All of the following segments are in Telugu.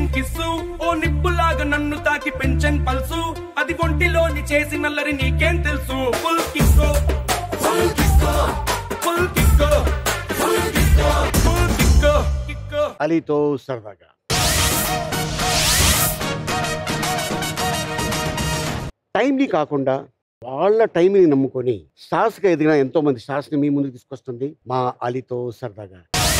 కిల్లింగ్ కిస్సు ఓ నిప్పులాగా నన్ను తాకి పెంచన్ పల్సు అది ఒంటిలోని చేసి నల్లరి నీకేం తెలుసు ఫుల్ కిస్కో ఫుల్ కిస్కో ఫుల్ కిస్కో ఫుల్ కిస్కో ఫుల్ కిస్కో కిస్కో అలీతో సరదాగా టైంని కాకుండా వాళ్ళ టైంని నమ్ముకొని స్టార్స్గా ఎదిగిన ఎంతో మంది స్టార్స్ని మీ ముందుకు తీసుకొస్తుంది మా అలీతో సరదాగా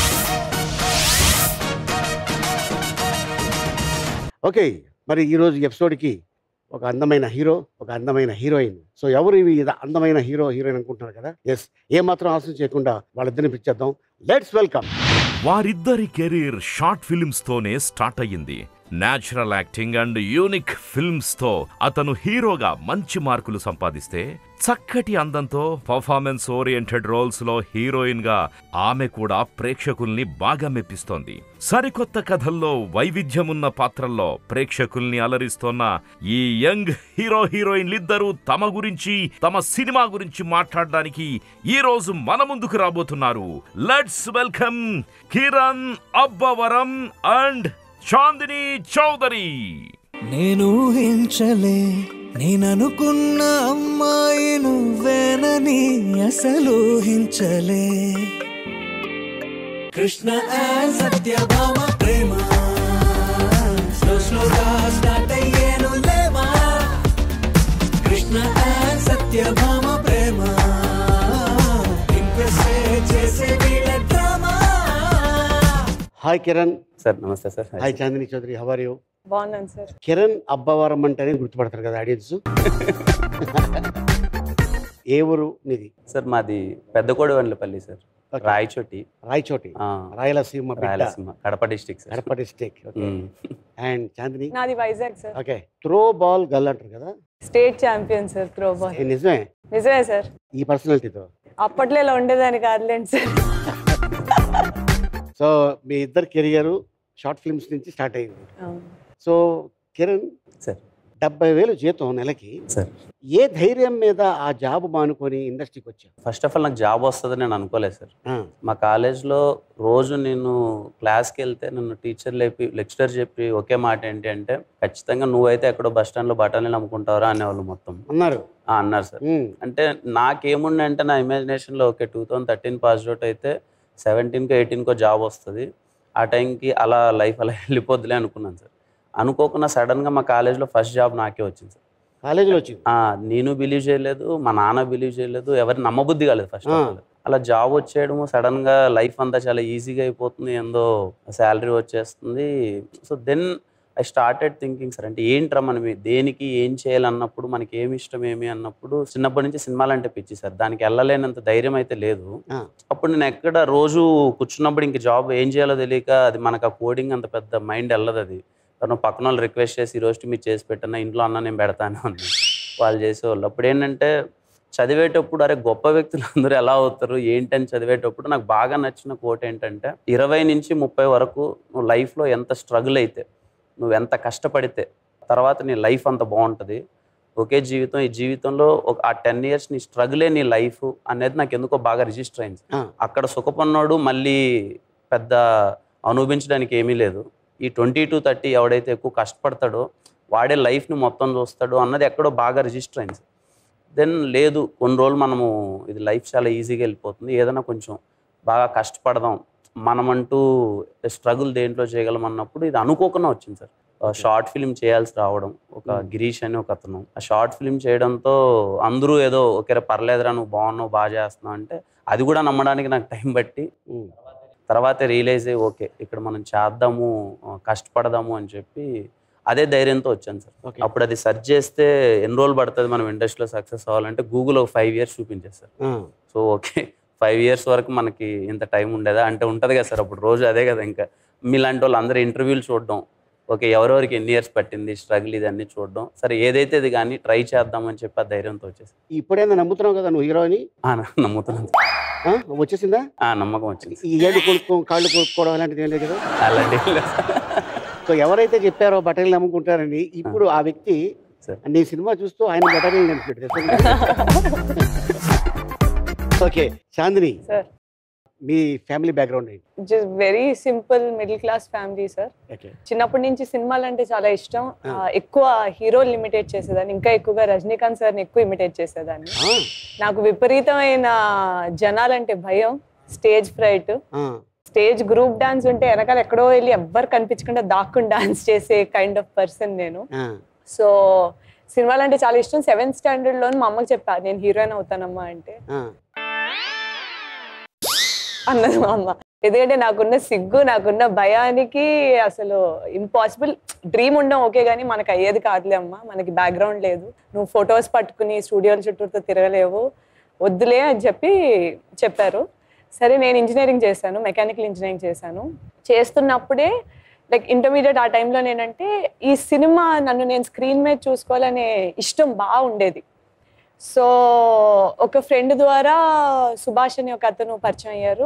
ఓకే మరి ఈరోజు ఎపిసోడ్కి ఒక అందమైన హీరో ఒక అందమైన హీరోయిన్ సో ఎవరు ఇవి ఇది అందమైన హీరో హీరోయిన్ అనుకుంటున్నారు కదా ఎస్ ఏమాత్రం ఆశ చేయకుండా వాళ్ళిద్దరిని పిలిచేద్దాం లెట్స్ వెల్కమ్ వారిద్దరి కెరీర్ షార్ట్ ఫిల్మ్స్ తోనే స్టార్ట్ అయ్యింది natural acting and unique films తో అతను హీరోగా మంచి మార్కులు సంపాదిస్తే చక్కటి అందంతో పర్ఫార్మెన్స్ ఓరియంటెడ్ రోల్స్ లో హీరోయిన్ గా ఆమె కూడా ప్రేక్షకుల్ని బాగా మెప్పిస్తోంది సరికొత్త కథల్లో వైవిధ్యమున్న పాత్రల్లో ప్రేక్షకుల్ని అలరిస్తోన్న ఈ యంగ్ హీరో హీరోయిన్లిద్దరూ తమ గురించి తమ సినిమా గురించి మాట్లాడడానికి ఈ రోజు మన ముందుకు రాబోతున్నారు let's welcome Kiran Abbavaram and Chandini Chowdary నేను ఊహించలే నేననుకున్న అమ్మాయి నువ్వేనని అసలు ఊహించలే కృష్ణ అండ్ సత్యభామ ప్రేమ స్లో స్లోగా స్టార్ట్ అయ్యేను లేవా కృష్ణ అండ్ సత్యభామ ప్రేమ ఇంప్రెస్ చేసే వీళ్ళ drama hi Kiran sir namaste sir hi Chandini Chowdary how are you బాగున్నాను సార్ కిరణ్ అబ్బవరం అంటేనే గుర్తుపడతారు కదా ఆడియన్స్ ఏ ఊరు నీది సార్ మాది పెద్దకోడివెండ్లపల్లి సార్ Okay. రాయచోటి రాయచోటి ఆ, రాయలసీమ బిడ్డ Rayalaseema Kadapa district sir Kadapa district మ్మ్. అండ్ చాందిని నాది Vizag sir okay throw ball girl అంటారు కదా state champion sir throw ball ఏ నిజమే నిజమే సార్ ఈ పర్సనాలిటీతో అప్పట్లో ఇలా ఉండేదాన్ని కాదులేండి సార్ సో మీ ఇద్దరు కెరియర్ షార్ట్ ఫిల్మ్స్ నుంచి స్టార్ట్ అయింది అవును. సో కిరణ్ సార్ డెబ్బై వేలు జీతం నెలకి సార్ ఏ ధైర్యం మీద ఆ జాబ్ మానుకొని ఇండస్ట్రీకి వచ్చావు ఫస్ట్ ఆఫ్ ఆల్ నాకు జాబ్ వస్తుందని నేను అనుకోలేదు సార్ ఆ, మా కాలేజ్లో రోజు నేను క్లాస్కి వెళ్తే నన్ను టీచర్ లేపి లెక్చరర్ చెప్పి ఒకే మాట ఏంటి అంటే ఖచ్చితంగా నువ్వైతే ఎక్కడో బస్ స్టాండ్లో బఠానీలు అమ్ముకుంటావరా అనేవాళ్ళు మొత్తం అన్నారు ఆ, అన్నారు సార్ ఉమ్, అంటే నాకేముండే అంటే నా ఇమాజినేషన్లో okay two thousand thirteen pass out అయితే సెవెంటీన్కో ఎయిటీన్కో జాబ్ వస్తుంది ఆ టైంకి అలా లైఫ్ అలా వెళ్ళిపోద్దులే అనుకున్నాను సార్ అనుకోకుండా సడన్గా మా కాలేజ్లో ఫస్ట్ జాబ్ నాకే వచ్చింది సార్ కాలేజీలో వచ్చింది ఆ, నేను బిలీవ్ చేయలేదు మా నాన్న బిలీవ్ చేయలేదు ఎవరి నమ్మబుద్ధి కాలేదు ఫస్ట్ ఆ. అలా జాబ్ వచ్చేయడము సడన్గా లైఫ్ అంతా చాలా ఈజీగా అయిపోతుంది ఏందో శాలరీ వచ్చేస్తుంది so then I started thinking sir అంటే ఏంట్రా మనం ఈ- దేనికి ఏం చేయాలన్నప్పుడు మనకి ఏమి ఇష్టం ఏమి అన్నప్పుడు చిన్నప్పటి నుంచి సినిమాలు అంటే పిచ్చి సార్ దానికి వెళ్ళలేనంత ధైర్యం అయితే లేదు ఆ. అప్పుడు నేను ఎక్కడ రోజు కూర్చున్నప్పుడు ఇంక జాబ్ ఏం చేయాలో తెలియక అది మనకు ఆ కోడింగ్ అంత పెద్ద మైండ్ వెళ్ళదు అది తను పక్కన వాళ్ళు రిక్వెస్ట్ చేసి ఈ రోజు మీరు చేసి పెట్టన్నా ఇంట్లో అన్న నేను పెడతాను అని వాళ్ళు చేసేవాళ్ళు అప్పుడు ఏంటంటే చదివేటప్పుడు అరే గొప్ప వ్యక్తులు అందరూ ఎలా అవుతారు ఏంటని చదివేటప్పుడు నాకు బాగా నచ్చిన కోట్ ఏంటంటే ఇరవై నుంచి ముప్పై వరకు నువ్వు లైఫ్లో ఎంత స్ట్రగుల్ అయితే నువ్వు ఎంత కష్టపడితే తర్వాత నీ లైఫ్ అంత బాగుంటుంది ఒకే జీవితం ఈ జీవితంలో ఒక ఆ టెన్ ఇయర్స్ నీ స్ట్రగులే నీ లైఫ్ అనేది నాకు ఎందుకో బాగా రిజిస్టర్ అయింది ఆ, అక్కడ సుఖపన్నాడు మళ్ళీ పెద్ద అనుభవించడానికి ఏమీ లేదు ఈ ట్వంటీ టు థర్టీ ఎవడైతే ఎక్కువ కష్టపడతాడో వాడే లైఫ్ని మొత్తం చూస్తాడు అన్నది ఎక్కడో బాగా రిజిస్టర్ అయింది దెన్ లేదు కొన్ని రోజులు మనము ఇది లైఫ్ చాలా ఈజీగా వెళ్ళిపోతుంది ఏదైనా కొంచెం బాగా కష్టపడదాం మనమంటూ స్ట్రగుల్ దేంట్లో చేయగలం అన్నప్పుడు ఇది అనుకోకుండా వచ్చింది సార్ షార్ట్ ఫిల్మ్ చేయాల్సి రావడం ఒక Hmm. గిరీష్ అని ఒక అతను ఆ షార్ట్ ఫిల్మ్ చేయడంతో అందరూ ఏదో ఒకే పర్లేదురా నువ్వు బాగున్నావు బాగా చేస్తున్నావు అంటే అది కూడా నమ్మడానికి నాకు టైం బట్టి ఉమ్, తర్వాత రియలైజ్ అయ్యి ఓకే ఇక్కడ మనం చేద్దాము ఆ, కష్టపడదాము అని చెప్పి అదే ధైర్యంతో వచ్చాను సార్ ఓకే అప్పుడు అది సెర్చ్ చేస్తే ఎన్ని రోజులు పడుతుంది మనం ఇండస్ట్రీలో సక్సెస్ అవ్వాలంటే గూగుల్ ఒక ఫైవ్ ఇయర్స్ చూపించేది సార్ ఆ, సో ఓకే ఫైవ్ ఇయర్స్ వరకు మనకి ఇంత టైం ఉండేదా అంటే ఉంటుంది కదా సార్ అప్పుడు రోజు అదే కదా ఇంకా మీలాంటి వాళ్ళు అందరూ ఇంటర్వ్యూలు చూడడం ఓకే ఎవరెవరికి ఎన్ని ఇయర్స్ పట్టింది స్ట్రగుల్ ఇదన్నీ చూడడం సరే ఏదైతే ఇది కానీ ట్రై చేద్దామని చెప్పి ఆ ధైర్యంతో వచ్చేసి ఇప్పుడేందా నమ్ముతున్నావు కదా నువ్వు హీరో అని ఆ, నా- నమ్ముతున్నాను ఆ, వచ్చేసిందా ఆ, నమ్మకం వచ్చింది ఈ ఏళ్ళు కొనుక్కో కాళ్ళు కొనుక్కోవడం అలాంటిది ఏం లేదు కదా అలాంటి సో ఎవరైతే చెప్పారో బట్టలు నమ్ముకుంటారని ఇప్పుడు ఆ వ్యక్తి సరే. నీ సినిమా చూస్తూ ఆయన బట్టలు నమ్ముకుంటాడు ఓకే చాందిని సార్ మీ ఫ్యామిలీ బ్యాక్గ్రౌండ్ ఏంటి just very simple middle class family sir okay చిన్నప్పటి నుంచి సినిమాలు అంటే చాలా ఇష్టం ఆ, ఎక్కువ హీరోలు ఇమిటేట్ చేసేదాన్ని ఇంకా ఎక్కువగా రజనీకాంత్ సార్ని ఎక్కువ ఇమిటేట్ చేసేదాన్ని నాకు విపరీతమైన జనాలంటే భయం stage fright stage group dance ఉంటే వెనకాల ఎక్కడో వెళ్ళి ఎవ్వరు కనిపించకుండా దాక్కుని డాన్స్ చేసే కైండ్ ఆఫ్ పర్సన్ నేను సో సినిమాలు అంటే చాలా ఇష్టం సెవెంత్ స్టాండర్డ్ లో మా అమ్మకి చెప్పా నేను హీరోయిన్ అవుతానమ్మా అంటే అన్నది మా అమ్మ ఎందుకంటే నాకున్న సిగ్గు నాకున్న భయానికి అసలు ఇంపాసిబుల్ డ్రీమ్ ఉండడం ఓకే కానీ మనకు అయ్యేది కాదులే అమ్మా మనకి బ్యాక్గ్రౌండ్ లేదు నువ్వు ఫొటోస్ పట్టుకుని స్టూడియోల చుట్టూతో తిరగలేవు వద్దులే అని చెప్పి చెప్పారు సరే నేను ఇంజనీరింగ్ చేశాను మెకానికల్ ఇంజనీరింగ్ చేశాను చేస్తున్నప్పుడే లైక్ ఇంటర్మీడియట్ ఆ టైంలో నేనంటే ఈ సినిమా నన్ను నేను స్క్రీన్ మీద చూసుకోవాలనే ఇష్టం బాగా ఉండేది సో ఒక ఫ్రెండ్ ద్వారా సుభాష్ అని ఒక అతను పరిచయం అయ్యారు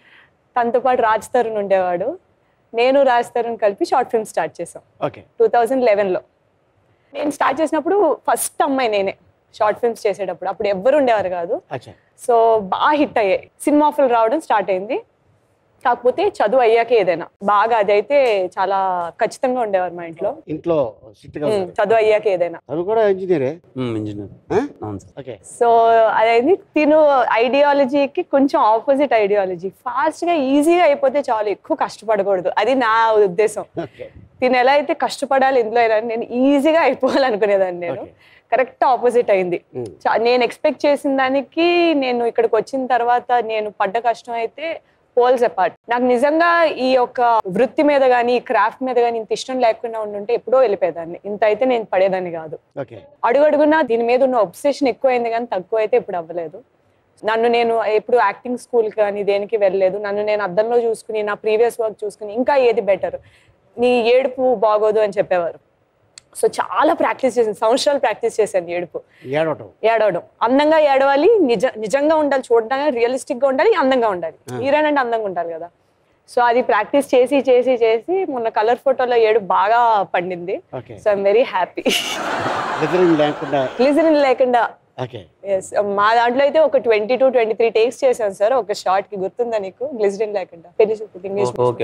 తనతో పాటు రాజ్ తరుణ్ ఉండేవాడు నేను రాజ్ తరుణ్ కలిపి షార్ట్ ఫిల్మ్ స్టార్ట్ చేసాం ఓకే టూ థౌజండ్ లెవెన్లో నేను స్టార్ట్ చేసినప్పుడు ఫస్ట్ అమ్మాయి నేనే షార్ట్ ఫిల్మ్స్ చేసేటప్పుడు అప్పుడు ఎవ్వరు ఉండేవారు కాదు అచ్చా సో బాగా హిట్ అయ్యాయి సినిమా ఆఫర్లు రావడం స్టార్ట్ అయింది కాకపోతే చదువు అయ్యాకే ఏదైనా బాగా అదైతే చాలా ఖచ్చితంగా ఉండేవారు మా ఇంట్లో ఇంట్లో సిట్గా ఉమ్, చదువు అయ్యాకే ఏదైనా తను కూడా ఇంజనీరే ఇంజనీర్ ఆ? అవును సార్ ఓకే సో అదైంది తిను ఐడియాలజీకి కొంచెం ఆపోజిట్ ఐడియాలజీ ఫాస్ట్ గా ఈజీగా అయిపోతే చాలు ఎక్కువ కష్టపడకూడదు అది నా ఉద్దేశం ఓకే తిను ఎలా అయితే కష్టపడాలి ఇందులో అయినా నేను ఈజీగా అయిపోవాలనుకునేదాన్ని నేను ఓకే కరెక్ట్ ఆపోజిట్ అయింది ఉమ్. చా- నేను ఎక్స్పెక్ట్ చేసిన దానికి నేను ఇక్కడికి వచ్చిన తర్వాత నేను పడ్డ కష్టం అయితే పోల్స్ అపార్ట్ నాకు నిజంగా ఈ యొక్క వృత్తి మీద కానీ ఈ క్రాఫ్ట్ మీద కానీ ఇంత ఇష్టం లేకుండా ఉండుంటే ఎప్పుడో వెళ్ళిపోయేదాన్ని ఇంత అయితే నేను పడేదాన్ని కాదు ఓకే అడుగడుగునా దీని మీద ఉన్న ఒబ్సెషన్ ఎక్కువైంది కానీ తక్కువ అయితే ఇప్పుడు అవ్వలేదు నన్ను నేను ఎప్పుడు యాక్టింగ్ స్కూల్ కానీ దేనికి వెళ్ళలేదు నన్ను నేను అద్దంలో చూసుకుని నా ప్రీవియస్ వర్క్ చూసుకుని ఇంకా ఏది బెటర్ నీ ఏడుపు బాగోదు అని చెప్పేవారు సో చాలా ప్రాక్టీస్ చేశాను సంవత్సరాలు ప్రాక్టీస్ చేశాను ఏడుపు ఏడవటం ఏడవడం అందంగా ఏడవాలి నిజ నిజంగా ఉండాలి చూడడానికి రియలిస్టిక్ గా ఉండాలి అందంగా ఉండాలి హీరోయిన్ అంటే అందంగా ఉంటారు కదా సో అది ప్రాక్టీస్ చేసి చేసి చేసి మొన్న కలర్ ఫోటోలో ఏడు బాగా పండింది okay so I'm very happy glycerine లేకుండా గ్లిజరిన్ లేకుండా ఓకే ఎస్ మా దాంట్లో అయితే ఒక twenty two twenty three takes చేశాను సార్ ఒక షార్ట్ కి గుర్తుందా నీకు గ్లిజరిన్ లేకుండా పెళ్లి చూపు ఇంగ్లీష్ ఓకే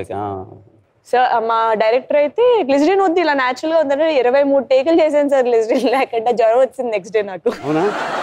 సో మా డైరెక్టర్ అయితే గ్లిజరిన్ వద్దు ఇలా న్యాచురల్ గా ఉందంటే ఇరవై మూడు టేకులు చేశాను సార్ గ్లిజరిన్ లేకుండా జ్వరం వచ్చింది నెక్స్ట్ డే నాకు అవునా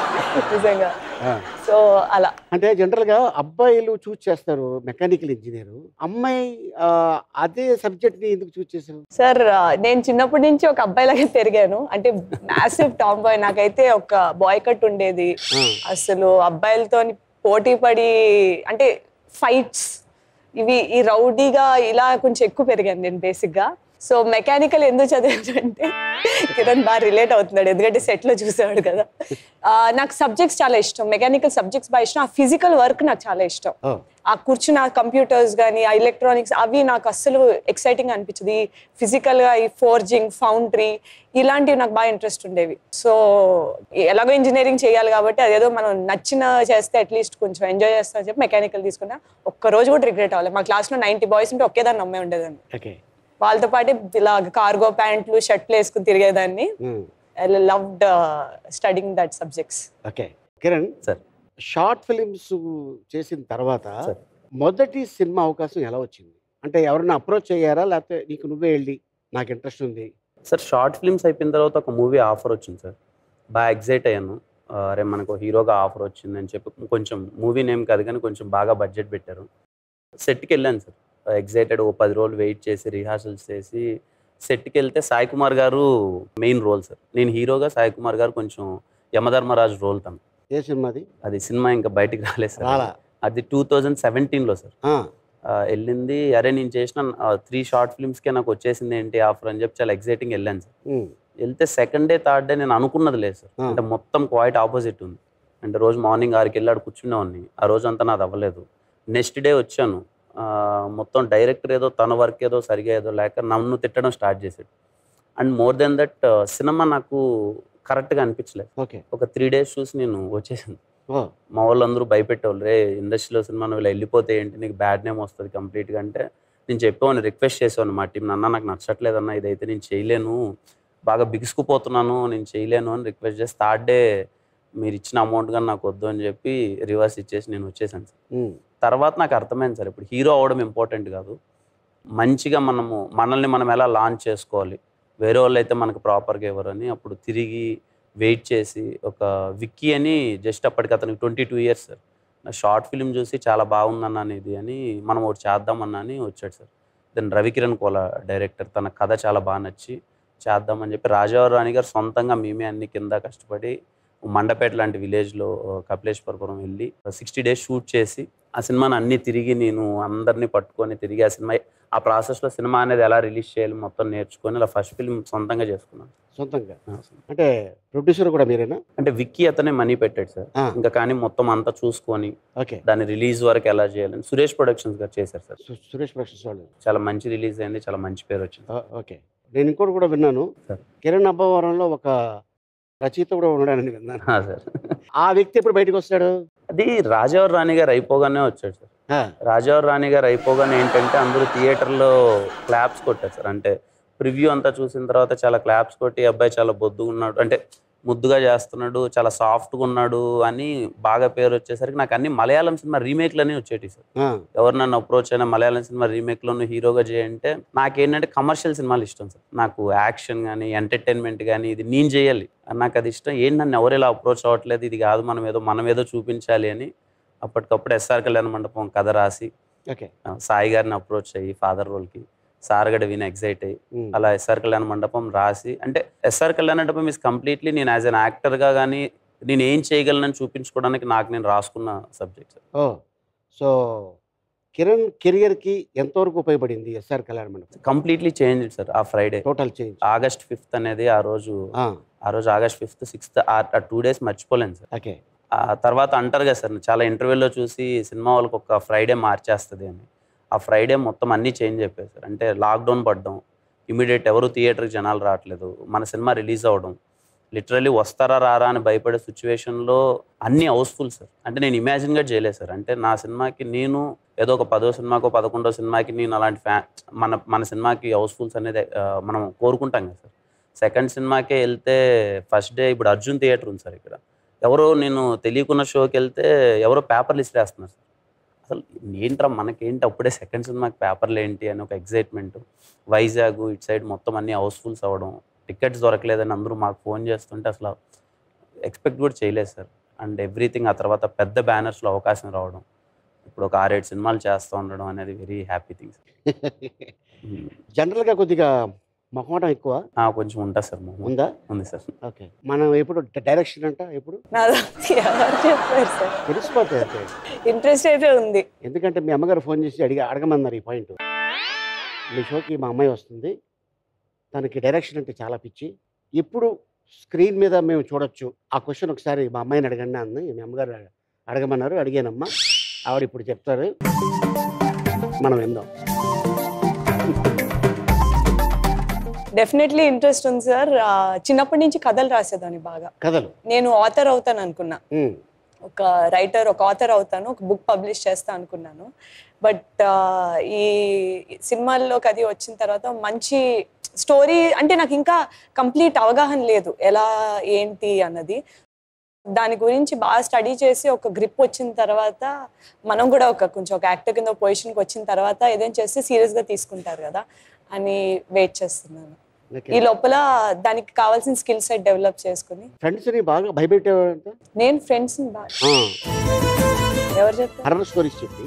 నిజంగా ఆ. సో అలా అంటే జనరల్గా అబ్బాయిలు చూస్ చేస్తారు మెకానికల్ ఇంజనీర్ అమ్మాయి ఆ, అదే సబ్జెక్ట్ని ఎందుకు చూస్ చేశారు సార్ ఆ, నేను చిన్నప్పటి నుంచి ఒక అబ్బాయిలాగే పెరిగాను అంటే మ్యాసివ్ టామ్ బాయ్ నాకైతే ఒక బాయ్ కట్ ఉండేది ఆ. అసలు అబ్బాయిలతో పోటీ పడి అంటే ఫైట్స్ ఇవి ఈ రౌడీగా ఇలా కొంచెం ఎక్కువ పెరిగాను నేను బేసిక్ గా సో మెకానికల్ ఎందుకు చదివానంటే కిరణ్ బాగా రిలేట్ అవుతున్నాడు ఎందుకంటే సెట్ లో చూసేవాడు కదా ఆ, నాకు సబ్జెక్ట్స్ చాలా ఇష్టం మెకానికల్ సబ్జెక్ట్స్ బాగా ఇష్టం ఆ ఫిజికల్ వర్క్ నాకు చాలా ఇష్టం ఓ ఆ కూర్చున్న కంప్యూటర్స్ కానీ ఆ ఎలక్ట్రానిక్స్ అవి నాకు అస్సలు ఎక్సైటింగ్ అనిపించదు ఈ physical గా ఈ ఫోర్జింగ్ ఫౌండరీ ఇలాంటివి నాకు బాగా ఇంట్రెస్ట్ ఉండేవి సో ఎలాగో ఇంజనీరింగ్ చేయాలి కాబట్టి అదేదో మనం నచ్చిన చేస్తే అట్లీస్ట్ కొంచెం ఎంజాయ్ చేస్తామని చెప్పి మెకానికల్ తీసుకున్నా ఒక్క రోజు కూడా రిగ్రెట్ అవ్వాలి మా క్లాస్లో నైంటీ బాయ్స్ ఉంటే ఒకేదాన్ని అమ్మాయి ఉండేదాన్ని ఓకే వాళ్ళతో పాటే ఇలా కార్గో ప్యాంట్లు షర్ట్లు వేసుకుని తిరిగేదాన్ని I loved studying that subjects okay Kiran sir short films చేసిన తర్వాత సార్. మొదటి సినిమా అవకాశం ఎలా వచ్చింది అంటే ఎవరైనా అప్రోచ్ అయ్యారా లేకపోతే నీకు నువ్వే వెళ్ళి నాకు ఇంట్రెస్ట్ ఉంది సార్ షార్ట్ ఫిల్మ్స్ అయిపోయిన తర్వాత ఒక మూవీ ఆఫర్ వచ్చింది సార్ బాగా ఎగ్జైట్ అయ్యాను ఆ, అరే మనకు హీరోగా ఆఫర్ వచ్చింది అని చెప్పి కొంచెం మూవీ నేమ్ కాదు కానీ కొంచెం బాగా బడ్జెట్ పెట్టారు సెట్కి వెళ్ళాను సార్ ఎగ్జైటెడ్ ఓ పది రోజులు వెయిట్ చేసి రిహార్సల్స్ చేసి సెట్కి వెళ్తే సాయి కుమార్ గారు మెయిన్ రోల్ సార్ నేను హీరోగా సాయి కుమార్ గారు కొంచెం యమధర్మరాజు రోల్ తను ఏ సినిమాది అది సినిమా ఇంకా బయటికి రాలేదు సార్ రాలా అది టూ థౌజండ్ సెవెంటీన్లో సార్ ఆ, ఆ, వెళ్ళింది అరే నేను చేసిన త్రీ షార్ట్ ఫిల్మ్స్కే నాకు వచ్చేసింది ఏంటి ఆఫర్ అని చెప్పి చాలా ఎగ్జైటింగ్ వెళ్ళాను సార్ ఉమ్, వెళ్తే సెకండ్ డే థర్డ్ డే నేను అనుకున్నది లేదు సార్ ఆ. అంటే మొత్తం క్వైట్ ఆపోజిట్ ఉంది అంటే రోజు మార్నింగ్ ఆరుకి వెళ్ళాడు కూర్చునేవాడిని ఆ రోజు అంతా నాది అవ్వలేదు నెక్స్ట్ డే వచ్చాను ఆ, మొత్తం డైరెక్టర్ ఏదో తన వర్క్ ఏదో సరిగా ఏదో లేక నన్ను తిట్టడం స్టార్ట్ చేశాడు and more then that cinema నాకు కరెక్ట్గా అనిపించలేదు ఓకే ఒక త్రీ డేస్ చూసి నేను వచ్చేసాను ఓ మా వాళ్ళందరూ భయపెట్టేవాళ్ళు రే ఇండస్ట్రీలో సినిమా నువ్వు ఇలా వెళ్ళిపోతే ఏంటి నీకు బ్యాడ్ నేమ్ వస్తుంది కంప్లీట్గా అంటే నేను చెప్పేవాడిని రిక్వెస్ట్ చేసేవాడిని మా టీం అన్న నాకు నచ్చట్లేదన్న ఇదైతే నేను చేయలేను బాగా బిగుసుకుపోతున్నాను నేను చేయలేను అని రిక్వెస్ట్ చేసి థర్డ్ డే మీరు ఇచ్చిన అమౌంట్ కానీ నాకు వద్దు అని చెప్పి రివర్స్ ఇచ్చేసి నేను వచ్చేసాను సార్ ఉమ్, తర్వాత నాకు అర్థమైంది సార్ ఇప్పుడు హీరో అవ్వడం ఇంపార్టెంట్ కాదు మంచిగా మనము మనల్ని మనం ఎలా లాంచ్ చేసుకోవాలి వేరే వాళ్ళు అయితే మనకు ప్రాపర్గా ఇవ్వరని అప్పుడు తిరిగి వెయిట్ చేసి ఒక విక్కీ అని జస్ట్ అప్పటికి అతనికి ట్వంటీ టూ ఇయర్స్ సార్ నా షార్ట్ ఫిల్మ్ చూసి చాలా బాగుందన్నాను ఇది అని మనం ఒకటి చేద్దామన్నా అని వచ్చాడు sir then Ravikiran Kola director తన కథ చాలా బాగా నచ్చి చేద్దామని చెప్పి రాజావారు రాణి గారు సొంతంగా మేమే అన్ని కింద కష్టపడి మండపేట లాంటి విలేజ్లో కపిలేశ్వరపురం వెళ్ళి సిక్స్టీ డేస్ షూట్ చేసి ఆ సినిమాని అన్ని తిరిగి నేను అందరినీ పట్టుకొని తిరిగి ఆ సినిమా ఆ ప్రాసెస్లో సినిమా అనేది ఎలా రిలీజ్ చేయాలి మొత్తం నేర్చుకొని ఇలా ఫస్ట్ ఫిల్మ్ సొంతంగా చేసుకున్నాను సొంతంగా అంటే ప్రొడ్యూసర్ కూడా మీరేనా అంటే విక్కీ అతనే మనీ పెట్టాడు సార్ ఆ. ఇంకా కానీ మొత్తం అంతా చూసుకొని ఓకే దాని రిలీజ్ వరకు ఎలా చేయాలని సురేష్ ప్రొడక్షన్స్ గారు చేశారు సార్ సు- సురేష్ ప్రొడక్షన్స్ వాళ్ళు చాలా మంచి రిలీజ్ అయింది చాలా మంచి పేరు వచ్చింది ఆ, ఓకే నేను ఇంకోటి కూడా విన్నాను సార్. కిరణ్ అబ్బవరంలో ఒక రచయిత కూడా ఉన్నాడని విన్నాను ఆ, సార్ ఆ వ్యక్తి ఎప్పుడు బయటకు వస్తాడు అది రాజావారి రాణి గారు అయిపోగానే వచ్చాడు సార్ ఆ, రాజావారి రాణి గారు అయిపోగానే ఏంటంటే అందరూ థియేటర్లో క్లాప్స్ కొట్టారు సార్ అంటే ప్రివ్యూ అంతా చూసిన తర్వాత చాలా క్లాప్స్ కొట్టి "ఈ అబ్బాయి చాలా బొద్దుగా ఉన్నాడు అంటే ముద్దుగా చేస్తున్నాడు చాలా సాఫ్ట్గా ఉన్నాడు అని బాగా పేరు వచ్చేసరికి నాకు అన్ని మలయాళం సినిమా రీమేక్లనే వచ్చేటి సార్ ఆ, ఎవరు నన్ను అప్రోచ్ అయినా మలయాళం సినిమా రీమేక్లో హీరోగా చేయంటే నాకేంటంటే కమర్షియల్ సినిమాలు ఇష్టం సార్ నాకు యాక్షన్ కానీ ఎంటర్టైన్మెంట్ కానీ ఇది నేను చేయాలి నాకు అది ఇష్టం ఏంటి నన్ను ఎవరు ఇలా అప్రోచ్ అవ్వట్లేదు ఇది కాదు మనం ఏదో మనం ఏదో చూపించాలి అని అప్పటికప్పుడు ఎస్ఆర్ కళ్యాణ మండపం కథ రాసి ఓకే ఆ, సాయి గారిని అప్రోచ్ అయ్యి ఫాదర్ రోల్కి సార్ గడ విని ఎగ్జైట్ అయ్యి ఉమ్, అలా ఎస్ఆర్ కళ్యాణ మండపం రాసి అంటే S R Kalyana Mandapam is completely నేను యాజ్ అన్ యాక్టర్గా కానీ నేను ఏం చేయగలనని చూపించుకోవడానికి నాకు నేను రాసుకున్న సబ్జెక్ట్ ఓ సో కిరణ్ కెరియర్కి ఎంతవరకు ఉపయోగపడింది S R Kalyana Mandapam completely change sir ఆ Friday total change August fifth అనేది ఆ రోజు ఆ, ఆ రోజు ఆగస్ట్ ఫిఫ్త్ సిక్స్త్ ఆ టూ డేస్ మర్చిపోలేను సార్ ఓకే ఆ తర్వాత అంటారు కదా సార్ చాలా ఇంటర్వ్యూలో చూసి సినిమా వాళ్ళకి ఒక ఫ్రైడే మార్చేస్తుంది అని ఆ ఫ్రైడే మొత్తం అన్నీ చేంజ్ అయిపోయాయి సార్ అంటే లాక్డౌన్ పడడం ఇమీడియట్ ఎవరు థియేటర్కి జనాలు రావట్లేదు మన సినిమా రిలీజ్ అవ్వడం లిటరలీ వస్తారా రారా అని భయపడే సిచ్యువేషన్లో అన్ని హౌస్ఫుల్ సార్ అంటే నేను ఇమాజిన్గా చేయలేదు సార్ అంటే నా సినిమాకి నేను ఏదో ఒక పదో సినిమాకో పదకొండో సినిమాకి నేను అలాంటి ఫ్యా మన మన సినిమాకి హౌస్ఫుల్స్ అనేది ఆ, మనం కోరుకుంటాం కదా సార్ సెకండ్ సినిమాకే వెళ్తే ఫస్ట్ డే ఇప్పుడు అర్జున్ థియేటర్ ఉంది సార్ ఇక్కడ ఎవరో నేను తెలియకున్న షోకి వెళ్తే ఎవరో పేపర్లు ఇసిరేస్తున్నారు సార్ అసలు ఏంట్రా మనకేంటి అప్పుడే సెకండ్ సినిమాకి పేపర్లు ఏంటి అని ఒక ఎగ్జైట్మెంట్ వైజాగ్ ఇటు సైడ్ మొత్తం అన్ని హౌస్ఫుల్స్ అవ్వడం టికెట్స్ దొరకలేదని అందరూ మాకు ఫోన్ చేస్తుంటే అసలు ఎక్స్పెక్ట్ కూడా చేయలేదు సార్ అండ్ ఎవ్రీథింగ్ ఆ తర్వాత పెద్ద బ్యానర్స్లో అవకాశం రావడం ఇప్పుడు ఒక ఆరేడు సినిమాలు చేస్తూ ఉండడం అనేది వెరీ హ్యాపీ థింగ్స్ జనరల్గా కొద్దిగా మొహమాటం ఎక్కువ కొంచెం ఉంటుంది సార్ మొహం ఉందా ఉంది సార్ ఓకే మనం ఎప్పుడు డైరెక్షన్ అంట ఎప్పుడు నాది ఎవరు చెప్పారు సార్ తెలిసిపోతాయి అంటే ఇంట్రెస్ట్ అయితే ఉంది ఎందుకంటే మీ అమ్మగారు ఫోన్ చేసి అడిగి అడగమన్నారు ఈ పాయింట్ మీ షోకి మా అమ్మాయి వస్తుంది తనకి డైరెక్షన్ అంటే చాలా పిచ్చి ఎప్పుడు స్క్రీన్ మీద మేము చూడొచ్చు ఆ క్వశ్చన్ ఒకసారి మా అమ్మాయిని అడగండి అంది మీ అమ్మగారు అడగమన్నారు అడిగానమ్మా ఆవిడ ఇప్పుడు చెప్తారు మనం విందాం డెఫినెట్లీ ఇంట్రెస్ట్ ఉంది సార్ ఆ, చిన్నప్పటి నుంచి కథలు రాసేదాన్ని బాగా కథలు నేను ఆథర్ అవుతాను అనుకున్నా ఉమ్, ఒక రైటర్ ఒక ఆథర్ అవుతాను ఒక బుక్ పబ్లిష్ చేస్తా అనుకున్నాను బట్ ఈ సినిమాల్లోకి అది వచ్చిన తర్వాత మంచి స్టోరీ అంటే నాకు ఇంకా కంప్లీట్ అవగాహన లేదు ఎలా ఏంటి అన్నది దాని గురించి బాగా స్టడీ చేసి ఒక గ్రిప్ వచ్చిన తర్వాత మనం కూడా ఒక కొంచెం ఒక యాక్టర్ కింద పొజిషన్కి వచ్చిన తర్వాత ఏదైనా చేస్తే సీరియస్గా తీసుకుంటారు కదా అని వెయిట్ చేస్తున్నాను ఓకే. ఈ లోపల దానికి కావాల్సిన స్కిల్ సెట్ డెవలప్ చేసుకుని ఫ్రెండ్స్ని బాగా భయపెట్టేవాడంట నేను ఫ్రెండ్స్ బాగా ఎవరు చెప్తారు హర్రర్ స్టోరీస్ చెప్పి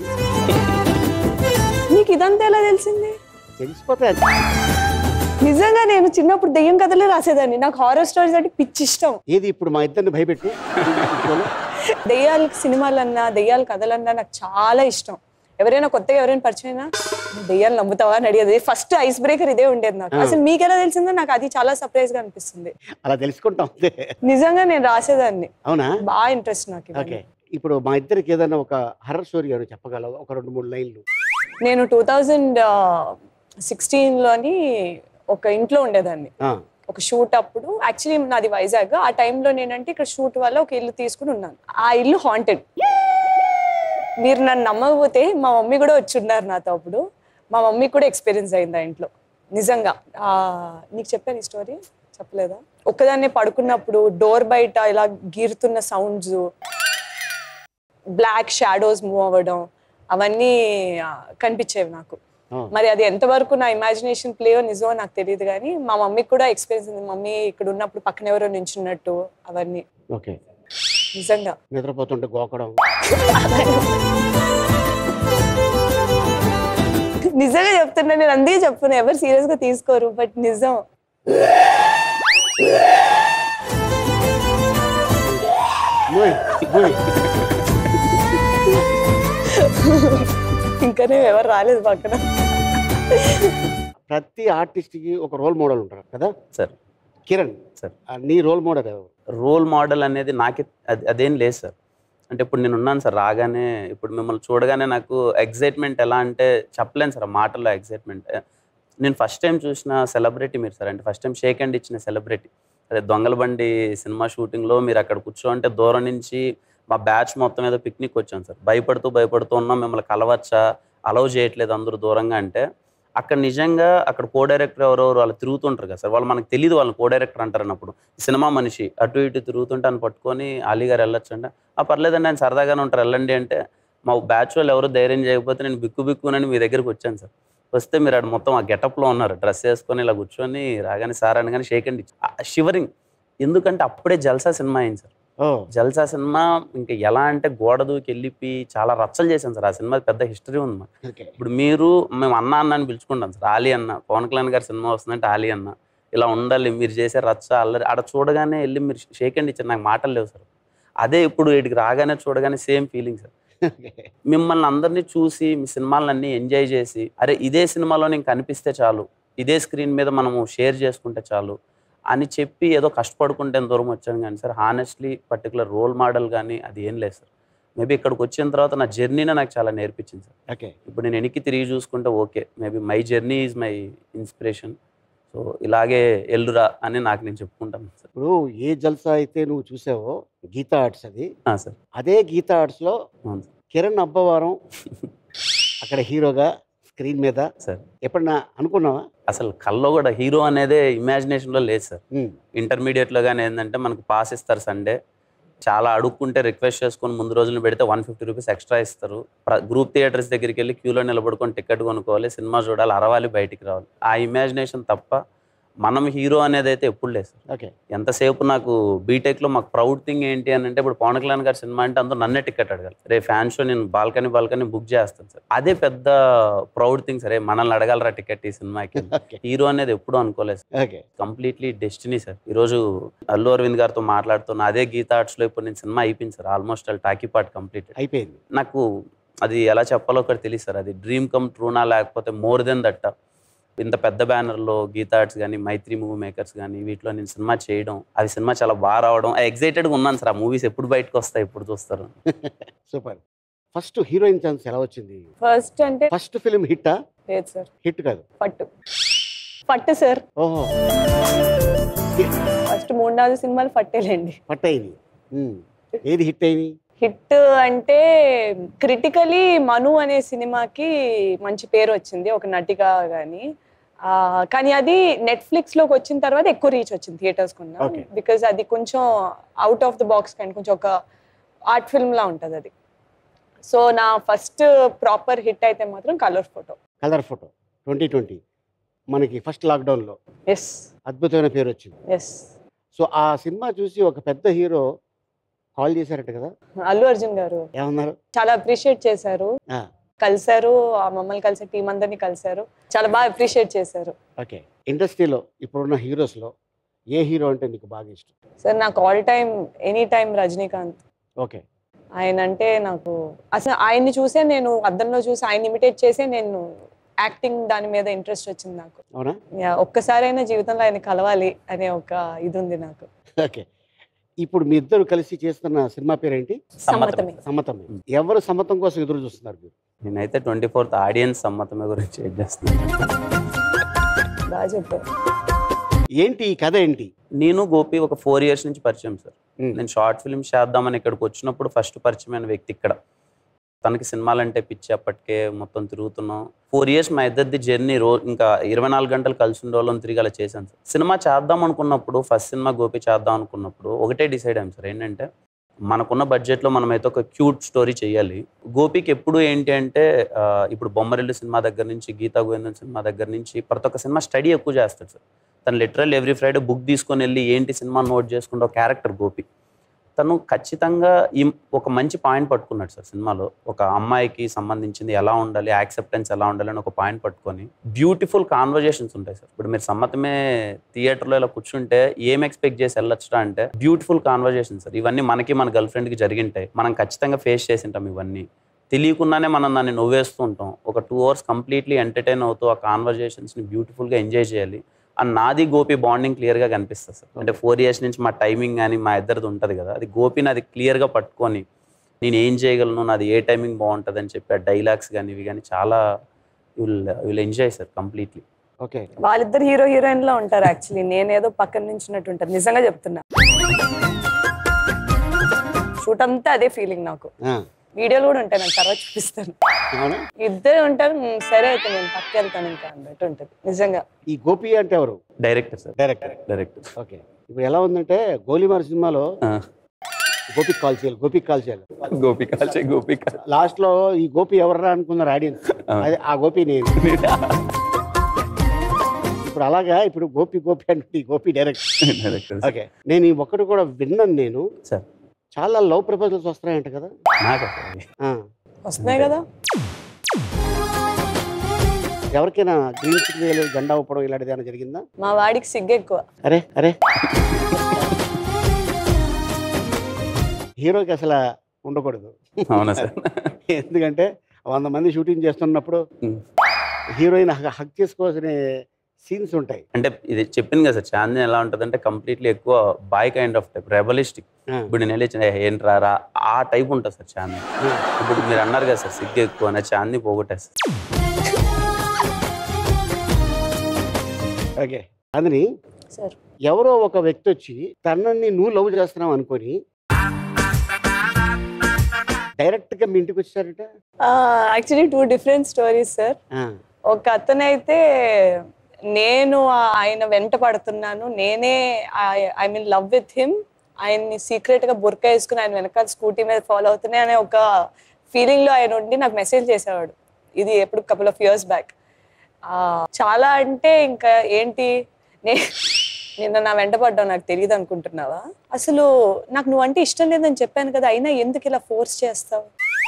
నీకు ఇదంతా ఎలా తెలిసింది తెలిసిపోతాయి అది. నిజంగా నేను చిన్నప్పుడు దెయ్యం కథలే రాసేదాన్ని నాకు హారర్ స్టోరీస్ అంటే పిచ్చి ఇష్టం ఏది ఇప్పుడు మా ఇద్దరిని భయపెట్టు దెయ్యాల సినిమాలన్నా దెయ్యాల కథలన్నా నాకు చాలా ఇష్టం ఎవరైనా కొత్తగా ఎవరైనా పరిచయం అయినా "నువ్వు దెయ్యాలు నమ్ముతావా అని అడిగేది ఫస్ట్ ఐస్ బ్రేకర్ ఇదే ఉండేది నాకు అసలు మీకు ఎలా తెలిసిందో నాకు అది చాలా సర్ప్రైజ్ గా అనిపిస్తుంది అలా తెలుసుకుంటాం అంతే నిజంగా నేను రాసేదాన్ని అవునా బాగా ఇంట్రెస్ట్ నాకు ఇవన్నీ. ఓకే ఇప్పుడు మా ఇద్దరికి ఏదైనా ఒక హర్రర్ స్టోరీ అని చెప్పగలవు ఒక రెండు మూడు లైన్లు నేను టూ థౌజండ్ సిక్స్టీన్లోని ఒక ఇంట్లో ఉండేదాన్ని ఆ, ఒక షూట్ అప్పుడు యాక్చువల్లీ నాది వైజాగ్ ఆ టైంలో నేనంటే ఇక్కడ షూట్ వల్ల ఒక ఇల్లు తీసుకుని ఉన్నాను ఆ ఇల్లు హాంటెడ్ మీరు నన్ను నమ్మకపోతే మా మమ్మీ కూడా వచ్చి ఉన్నారు నాతో అప్పుడు మా మమ్మీ కూడా ఎక్స్పీరియన్స్ అయింది ఆ ఇంట్లో నిజంగా ఆ, నీకు చెప్పాను ఈ స్టోరీ చెప్పలేదా ఒక్కదాన్నే పడుకున్నప్పుడు డోర్ బయట ఇలా గీరుతున్న సౌండ్స్ బ్లాక్ షాడోస్ మూవ్ అవ్వడం అవన్నీ ఆ, కనిపించేవి నాకు ఆ. మరి అది ఎంతవరకు నా ఇమాజినేషన్ ప్లేయో నిజమో నాకు తెలియదు కానీ మా మమ్మీకి కూడా ఎక్స్పీరియన్స్ ఉంది మమ్మీ ఇక్కడ ఉన్నప్పుడు పక్కన ఎవరో నించున్నట్టు అవన్నీ ఓకే నిజంగా నిద్రపోతుంటే గోకడం నిజంగా చెప్తున్నా నేను అందుకే చెప్తున్నా ఎవరు సీరియస్ గా తీసుకోరు బట్ నిజం మోయ్, మోయ్. ఇంకానే ఎవరు రాలేదు పక్కన ప్రతి ఆర్టిస్ట్కి ఒక రోల్ మోడల్ ఉంటారు కదా సార్ కిరణ్ సార్. ఆ, నీ రోల్ మోడల్ ఎవరు రోల్ మోడల్ అనేది నాకే అది అదేం లేదు సార్ అంటే ఇప్పుడు నేను ఉన్నాను సార్ రాగానే ఇప్పుడు మిమ్మల్ని చూడగానే నాకు ఎగ్జైట్మెంట్ ఎలా అంటే చెప్పలేను సార్ ఆ మాటల్లో ఎగ్జైట్మెంట్ నేను ఫస్ట్ టైం చూసిన సెలబ్రిటీ మీరు సార్ అంటే ఫస్ట్ టైం షేక్ హ్యాండ్ ఇచ్చిన సెలబ్రిటీ అదే దొంగల బండి సినిమా షూటింగ్లో మీరు అక్కడ కూర్చోంటే దూరం నుంచి మా బ్యాచ్ మొత్తం మీద పిక్నిక్ వచ్చాం సార్ భయపడుతూ భయపడుతూ ఉన్నాం మిమ్మల్ని కలవచ్చా అలౌ చేయట్లేదు అందరూ దూరంగా అంటే అక్కడ నిజంగా అక్కడ కో డైరెక్టర్ ఎవరెవరు వాళ్ళు తిరుగుతుంటారు కదా సార్ వాళ్ళు మనకు తెలియదు వాళ్ళని కో డైరెక్టర్ అంటారు అన్నప్పుడు సినిమా మనిషి అటు ఇటు తిరుగుతుంటే అని పట్టుకొని అలీ గారు వెళ్ళొచ్చు అంటే ఆ పర్లేదండి ఆయన సరదాగానే ఉంటారు వెళ్ళండి అంటే మా బ్యాచ్ వాళ్ళు ఎవరు ధైర్యం చేయకపోతే నేను బిక్కు బిక్కునని మీ దగ్గరికి వచ్చాను సార్ వస్తే మీరు అక్కడ మొత్తం ఆ గెటప్లో ఉన్నారు డ్రెస్ వేసుకొని ఇలా కూర్చొని రాగానే సార్ అనగానే షేక్ అండ్ షివరింగ్ ఎందుకంటే అప్పుడే జల్సా సినిమా అయింది సార్ ఓ జల్సా సినిమా ఇంకా ఎలా అంటే గోడ దూకి వెళ్ళిపి చాలా రచ్చలు చేశాను సార్ ఆ సినిమా పెద్ద హిస్టరీ ఉంది మాకు ఓకే ఇప్పుడు మీరు మేము అన్న అన్న అని పిలుచుకుంటాం సార్ ఆలీ అన్న పవన్ కళ్యాణ్ గారి సినిమా వస్తుందంటే ఆలీ అన్న ఇలా ఉండాలి మీరు చేసే రచ్చ అల్లరి ఆడ చూడగానే వెళ్ళి మీరు షేక్ హ్యాండ్ ఇచ్చారు నాకు మాటలు లేవు సార్ అదే ఇప్పుడు వీటికి రాగానే చూడగానే సేమ్ ఫీలింగ్ సార్ మిమ్మల్ని అందరినీ చూసి మీ సినిమాలన్నీ ఎంజాయ్ చేసి అరే ఇదే సినిమాలో నేను కనిపిస్తే చాలు ఇదే స్క్రీన్ మీద మనము షేర్ చేసుకుంటే చాలు అని చెప్పి ఏదో కష్టపడుకుంటే ఎంత దూరం వచ్చాను కానీ sir honestly particular role model కానీ అది ఏం లేదు సార్ మేబీ ఇక్కడికి వచ్చిన తర్వాత నా జర్నీనే నాకు చాలా నేర్పించింది సార్ ఓకే ఇప్పుడు నేను వెనక్కి తిరిగి చూసుకుంటే okay maybe my journey is my inspiration so ఇలాగే ఎల్లురా అని నాకు నేను చెప్పుకుంటాను సార్ ఇప్పుడు ఏ జల్సా అయితే నువ్వు చూసావో గీతా ఆర్ట్స్ అది ఆ, సార్ అదే గీతా ఆర్ట్స్లో అవును సార్ కిరణ్ అబ్బవారం అక్కడ హీరోగా స్క్రీన్ మీద సార్ ఎప్పుడన్నా అనుకున్నావా అసలు కల్లో కూడా హీరో అనేదే ఇమాజినేషన్లో లేదు సార్ ఉమ్, ఇంటర్మీడియట్లో కానీ ఏంటంటే మనకు పాస్ ఇస్తారు సండే చాలా అడుక్కుంటే రిక్వెస్ట్ చేసుకొని ముందు రోజులు పెడితే వన్ ఫిఫ్టీ రూపీస్ ఎక్స్ట్రా ఇస్తారు గ్రూప్ థియేటర్స్ దగ్గరికి వెళ్ళి క్యూలో నిలబడుకొని టికెట్ కొనుక్కోవాలి సినిమా చూడాలి అరవాలి బయటికి రావాలి ఆ ఇమాజినేషన్ తప్ప మనం హీరో అనేది అయితే ఎప్పుడు లేదు సార్ ఓకే ఎంతసేపు నాకు బీటెక్లో మాకు ప్రౌడ్ థింగ్ ఏంటి అని అంటే ఇప్పుడు పవన్ కళ్యాణ్ గారి సినిమా అంటే అందరూ నన్నే టికెట్ అడగాలి రే ఫ్యాన్ షో నేను బాల్కనీ బాల్కనీ బుక్ చేస్తాను సార్ అదే పెద్ద ప్రౌడ్ థింగ్ సరే మనల్ని అడగలరా టికెట్ ఈ సినిమాకి ఓకే హీరో అనేది ఎప్పుడూ అనుకోలేదు sir okay completely destiny sir ఈరోజు అల్లు అరవింద్ గారితో మాట్లాడుతున్న అదే గీతా ఆర్ట్స్లో ఇప్పుడు నేను సినిమా అయిపోయింది సార్ ఆల్మోస్ట్ అది టాకీ పార్ట్ కంప్లీట్ అయిపోయింది నాకు అది ఎలా చెప్పాలో ఒకటి తెలియదు సార్ అది డ్రీమ్ కమ్ ట్రూనా లేకపోతే మోర్ దెన్ దట్ ఇంత పెద్ద బ్యానర్లో గీతా ఆర్ట్స్ కానీ మైత్రి మూవీ మేకర్స్ కానీ వీటిలో నేను సినిమా చేయడం అవి సినిమా చాలా బాగా రావడం ఎక్సైటెడ్గా ఉన్నాను సార్ ఆ మూవీస్ ఎప్పుడు బయటకు వస్తాయి ఎప్పుడు చూస్తారు సూపర్ ఫస్ట్ హీరోయిన్ ఛాన్స్ ఎలా వచ్చింది ఫస్ట్ అంటే ఫస్ట్ ఫిలిం హిట్టా లేదు సార్ హిట్ కాదు పట్టు పట్టు సార్ ఓహో ఫస్ట్ మూడు నాలుగు సినిమాలు పట్టేలేండి పట్ట అయింది ఉమ్. ఏది హిట్ అయింది హిట్ అంటే క్రిటికలీ మను అనే సినిమాకి మంచి పేరు వచ్చింది ఒక నటిగా కానీ కానీ అది నెట్ఫ్లిక్స్ లోకి వచ్చిన తర్వాత ఎక్కువ రీచ్ వచ్చింది థియేటర్స్ కున్నా Okay. బికాజ్ అది కొంచెం అవుట్ ఆఫ్ ద బాక్స్ కానీ కొంచెం ఒక ఆర్ట్ ఫిల్మ్ లా ఉంటుంది అది సో నా ఫస్ట్ ప్రాపర్ హిట్ అయితే మాత్రం colour photo colour photo twenty twenty మనకి ఫస్ట్ లాక్డౌన్లో ఎస్ అద్భుతమైన పేరు వచ్చింది ఎస్ సో ఆ సినిమా చూసి ఒక పెద్ద హీరో కాల్ చేశారట కదా అల్లు అర్జున్ గారు ఏమన్నారు చాలా అప్రిషియేట్ చేశారు ఆ, కలిశారు ఆ మమ్మల్ని కలిసి టీం అందరినీ కలిశారు చాలా బాగా అప్రిషియేట్ చేశారు ఓకే ఇండస్ట్రీలో ఇప్పుడున్న హీరోస్లో ఏ హీరో అంటే నీకు బాగా ఇష్టం సార్ నాకు all time any time Rajinikanth okay ఆయన అంటే నాకు అసలు ఆయన్ని చూసే నేను అద్దంలో చూసి ఆయన ఇమిటేట్ చేసే నేను యాక్టింగ్ దాని మీద ఇంట్రెస్ట్ వచ్చింది నాకు అవునా యా, ఒక్కసారైనా జీవితంలో ఆయన కలవాలి అనే ఒక ఇది ఉంది నాకు ఓకే ఇప్పుడు మీ ఇద్దరు కలిసి చేస్తున్న సినిమా పేరేంటి సమ్మతమే సమ్మతమే ఎవరు సమ్మతం కోసం ఎదురు చూస్తున్నారు మీరు నేనైతే ట్వంటీ ఫోర్త్ ఆడియన్స్ సమ్మతమే గురించి వెయిట్ చేస్తున్నాను బాగా చెప్పారు ఏంటి ఈ కథ ఏంటి నేను గోపి ఒక ఫోర్ ఇయర్స్ నుంచి పరిచయం సార్ ఉమ్, నేను షార్ట్ ఫిల్మ్స్ చేద్దామని ఇక్కడికి వచ్చినప్పుడు ఫస్ట్ పరిచయమైన వ్యక్తి ఇక్కడ తనకి సినిమాలంటే పిచ్చి అప్పటికే మొత్తం తిరుగుతున్నాం ఫోర్ ఇయర్స్ మా ఇద్దరిది జర్నీ రో ఇంకా ఇరవై నాలుగు గంటలు కలిసి ఉండేవాళ్ళం తిరిగి అలా చేశాను సార్ సినిమా చేద్దాం అనుకున్నప్పుడు ఫస్ట్ సినిమా గోపి చేద్దాం అనుకున్నప్పుడు ఒకటే డిసైడ్ అయ్యాం సార్ ఏంటంటే మనకున్న బడ్జెట్లో మనం అయితే ఒక క్యూట్ స్టోరీ చేయాలి గోపికి ఎప్పుడు ఏంటి అంటే ఆ, ఇప్పుడు బొమ్మరిల్లు సినిమా దగ్గర నుంచి గీతా గోవిందం సినిమా దగ్గర నుంచి ప్రతి ఒక్క సినిమా స్టడీ ఎక్కువ చేస్తాడు సార్ తను లిటరల్ ఎవ్రీ ఫ్రైడే బుక్ తీసుకొని వెళ్ళి ఏంటి సినిమా నోట్ చేసుకుంటే ఒక క్యారెక్టర్ గోపి తను ఖచ్చితంగా ఈ ఒక మంచి పాయింట్ పట్టుకున్నాడు సార్ సినిమాలో ఒక అమ్మాయికి సంబంధించింది ఎలా ఉండాలి యాక్సెప్టెన్స్ ఎలా ఉండాలి అని ఒక పాయింట్ పట్టుకొని బ్యూటిఫుల్ కాన్వర్జేషన్స్ ఉంటాయి సార్ ఇప్పుడు మీరు సమ్మతమే థియేటర్లో ఇలా కూర్చుంటే ఏం ఎక్స్పెక్ట్ చేసి వెళ్ళొచ్చురా అంటే బ్యూటిఫుల్ కాన్వర్జేషన్ సార్ ఇవన్నీ మనకి మన గర్ల్ ఫ్రెండ్కి జరిగింటాయి మనం ఖచ్చితంగా ఫేస్ చేసింటాం ఇవన్నీ తెలియకుండానే మనం దాన్ని నవ్వేస్తూ ఉంటాం ఒక టూ అవర్స్ కంప్లీట్లీ ఎంటర్టైన్ అవుతూ ఆ కాన్వర్జేషన్స్ని బ్యూటిఫుల్గా ఎంజాయ్ చేయాలి అండ్ నాది గోపి బాండింగ్ క్లియర్గా కనిపిస్తుంది సార్ అంటే ఫోర్ ఇయర్స్ నుంచి మా టైమింగ్ కానీ మా ఇద్దరిది ఉంటుంది కదా అది గోపిని అది క్లియర్గా పట్టుకొని నేను ఏం చేయగలను నాది ఏ టైమింగ్ బాగుంటుంది అని చెప్పి ఆ డైలాగ్స్ కానీ ఇవి కానీ చాలా will will enjoy sir completely okay వాళ్ళిద్దరు హీరో హీరోయిన్ లో ఉంటారు యాక్చువల్లీ నేనేదో పక్కన నుంచినట్టు ఉంటారు నిజంగా చెప్తున్నా షూట్ అంతా అదే ఫీలింగ్ నాకు వీడియోలు కూడా ఉంటాయి నాకు తర్వాత చూపిస్తాను అవునా ఇద్దరు ఉంటారు "మ్, సరే అయితే నేను పక్క వెళ్తాను ఇంకా అన్నట్టు ఉంటుంది నిజంగా ఈ గోపి అంటే ఎవరు director sir director director okay ఇప్పుడు ఎలా ఉందంటే గోలీమార్ సినిమాలో గోపిక్ కాల్ చేయాలి గోపిక్ కాల్ చేయాలి గోపిక గోపిక లాస్ట్ లో ఈ గోపి ఎవర్రా అనుకున్నారు ఆడియన్స్ అదే ఆ గోపి నేను ఇప్పుడు అలాగా ఇప్పుడు గోపి గోపి అంటే ఈ గోపి డైరెక్ట్ డైరెక్టర్ ఓకే నేను ఈ ఒక్కటి కూడా విన్నాను నేను సార్ చాలా లవ్ ప్రపోజల్స్ వస్తున్నాయంట కదా నాకు ఆ. వస్తున్నాయి కదా ఎవరికైనా గ్రీన్ సిగ్నల్ జెండా ఊపడం ఇలాంటిది ఏమైనా జరిగిందా మా వాడికి సిగ్గు ఎక్కువ అరే అరే హీరోకి అసలు ఉండకూడదు అవునా సార్ ఎందుకంటే వంద మంది షూటింగ్ చేస్తున్నప్పుడు ఉమ్. హీరోయిన్ హక్ చేసుకోవాల్సిన సీన్స్ ఉంటాయి అంటే ఇది చెప్పింది కదా సార్ చాందిని ఎలా ఉంటుంది అంటే కంప్లీట్లీ ఎక్కువ boy kind of type rebellistic ఆ. ఇప్పుడు నేను వెళ్ళి ఏంట్రా రా ఆ టైప్ ఉంటుంది సార్ చాందిని ఇప్పుడు మీరు అన్నారు కదా సార్ సిగ్గు ఎక్కువ అని చాందిని పోగొట్టేస్తారు ఓకే అందుని సార్ ఎవరో ఒక వ్యక్తి వచ్చి తనని నువ్వు లవ్ చేస్తున్నావు అనుకొని డైరెక్ట్ గా మీ ఇంటికి వచ్చారట actually two different stories sir ఆ, ఒక అతనైతే నేను ఆ- ఆయన వెంట పడుతున్నాను నేనే I mean love with him ఆయన్ని సీక్రెట్ గా బుర్కా వేసుకుని ఆయన వెనకాల స్కూటీ మీద ఫాలో అవుతున్నాయి అనే ఒక ఫీలింగ్ లో ఆయన ఉండి నాకు మెసేజ్ చేసేవాడు ఇది ఎప్పుడు కపుల్ ఆఫ్ ఇయర్స్ బ్యాక్ చాలా అంటే ఇంకా ఏంటి నే నిన్న నా వెంట పడ్డావు నాకు తెలియదు అనుకుంటున్నావా అసలు నాకు నువ్వంటే ఇష్టం లేదని చెప్పాను కదా అయినా ఎందుకు ఇలా ఫోర్స్ చేస్తావు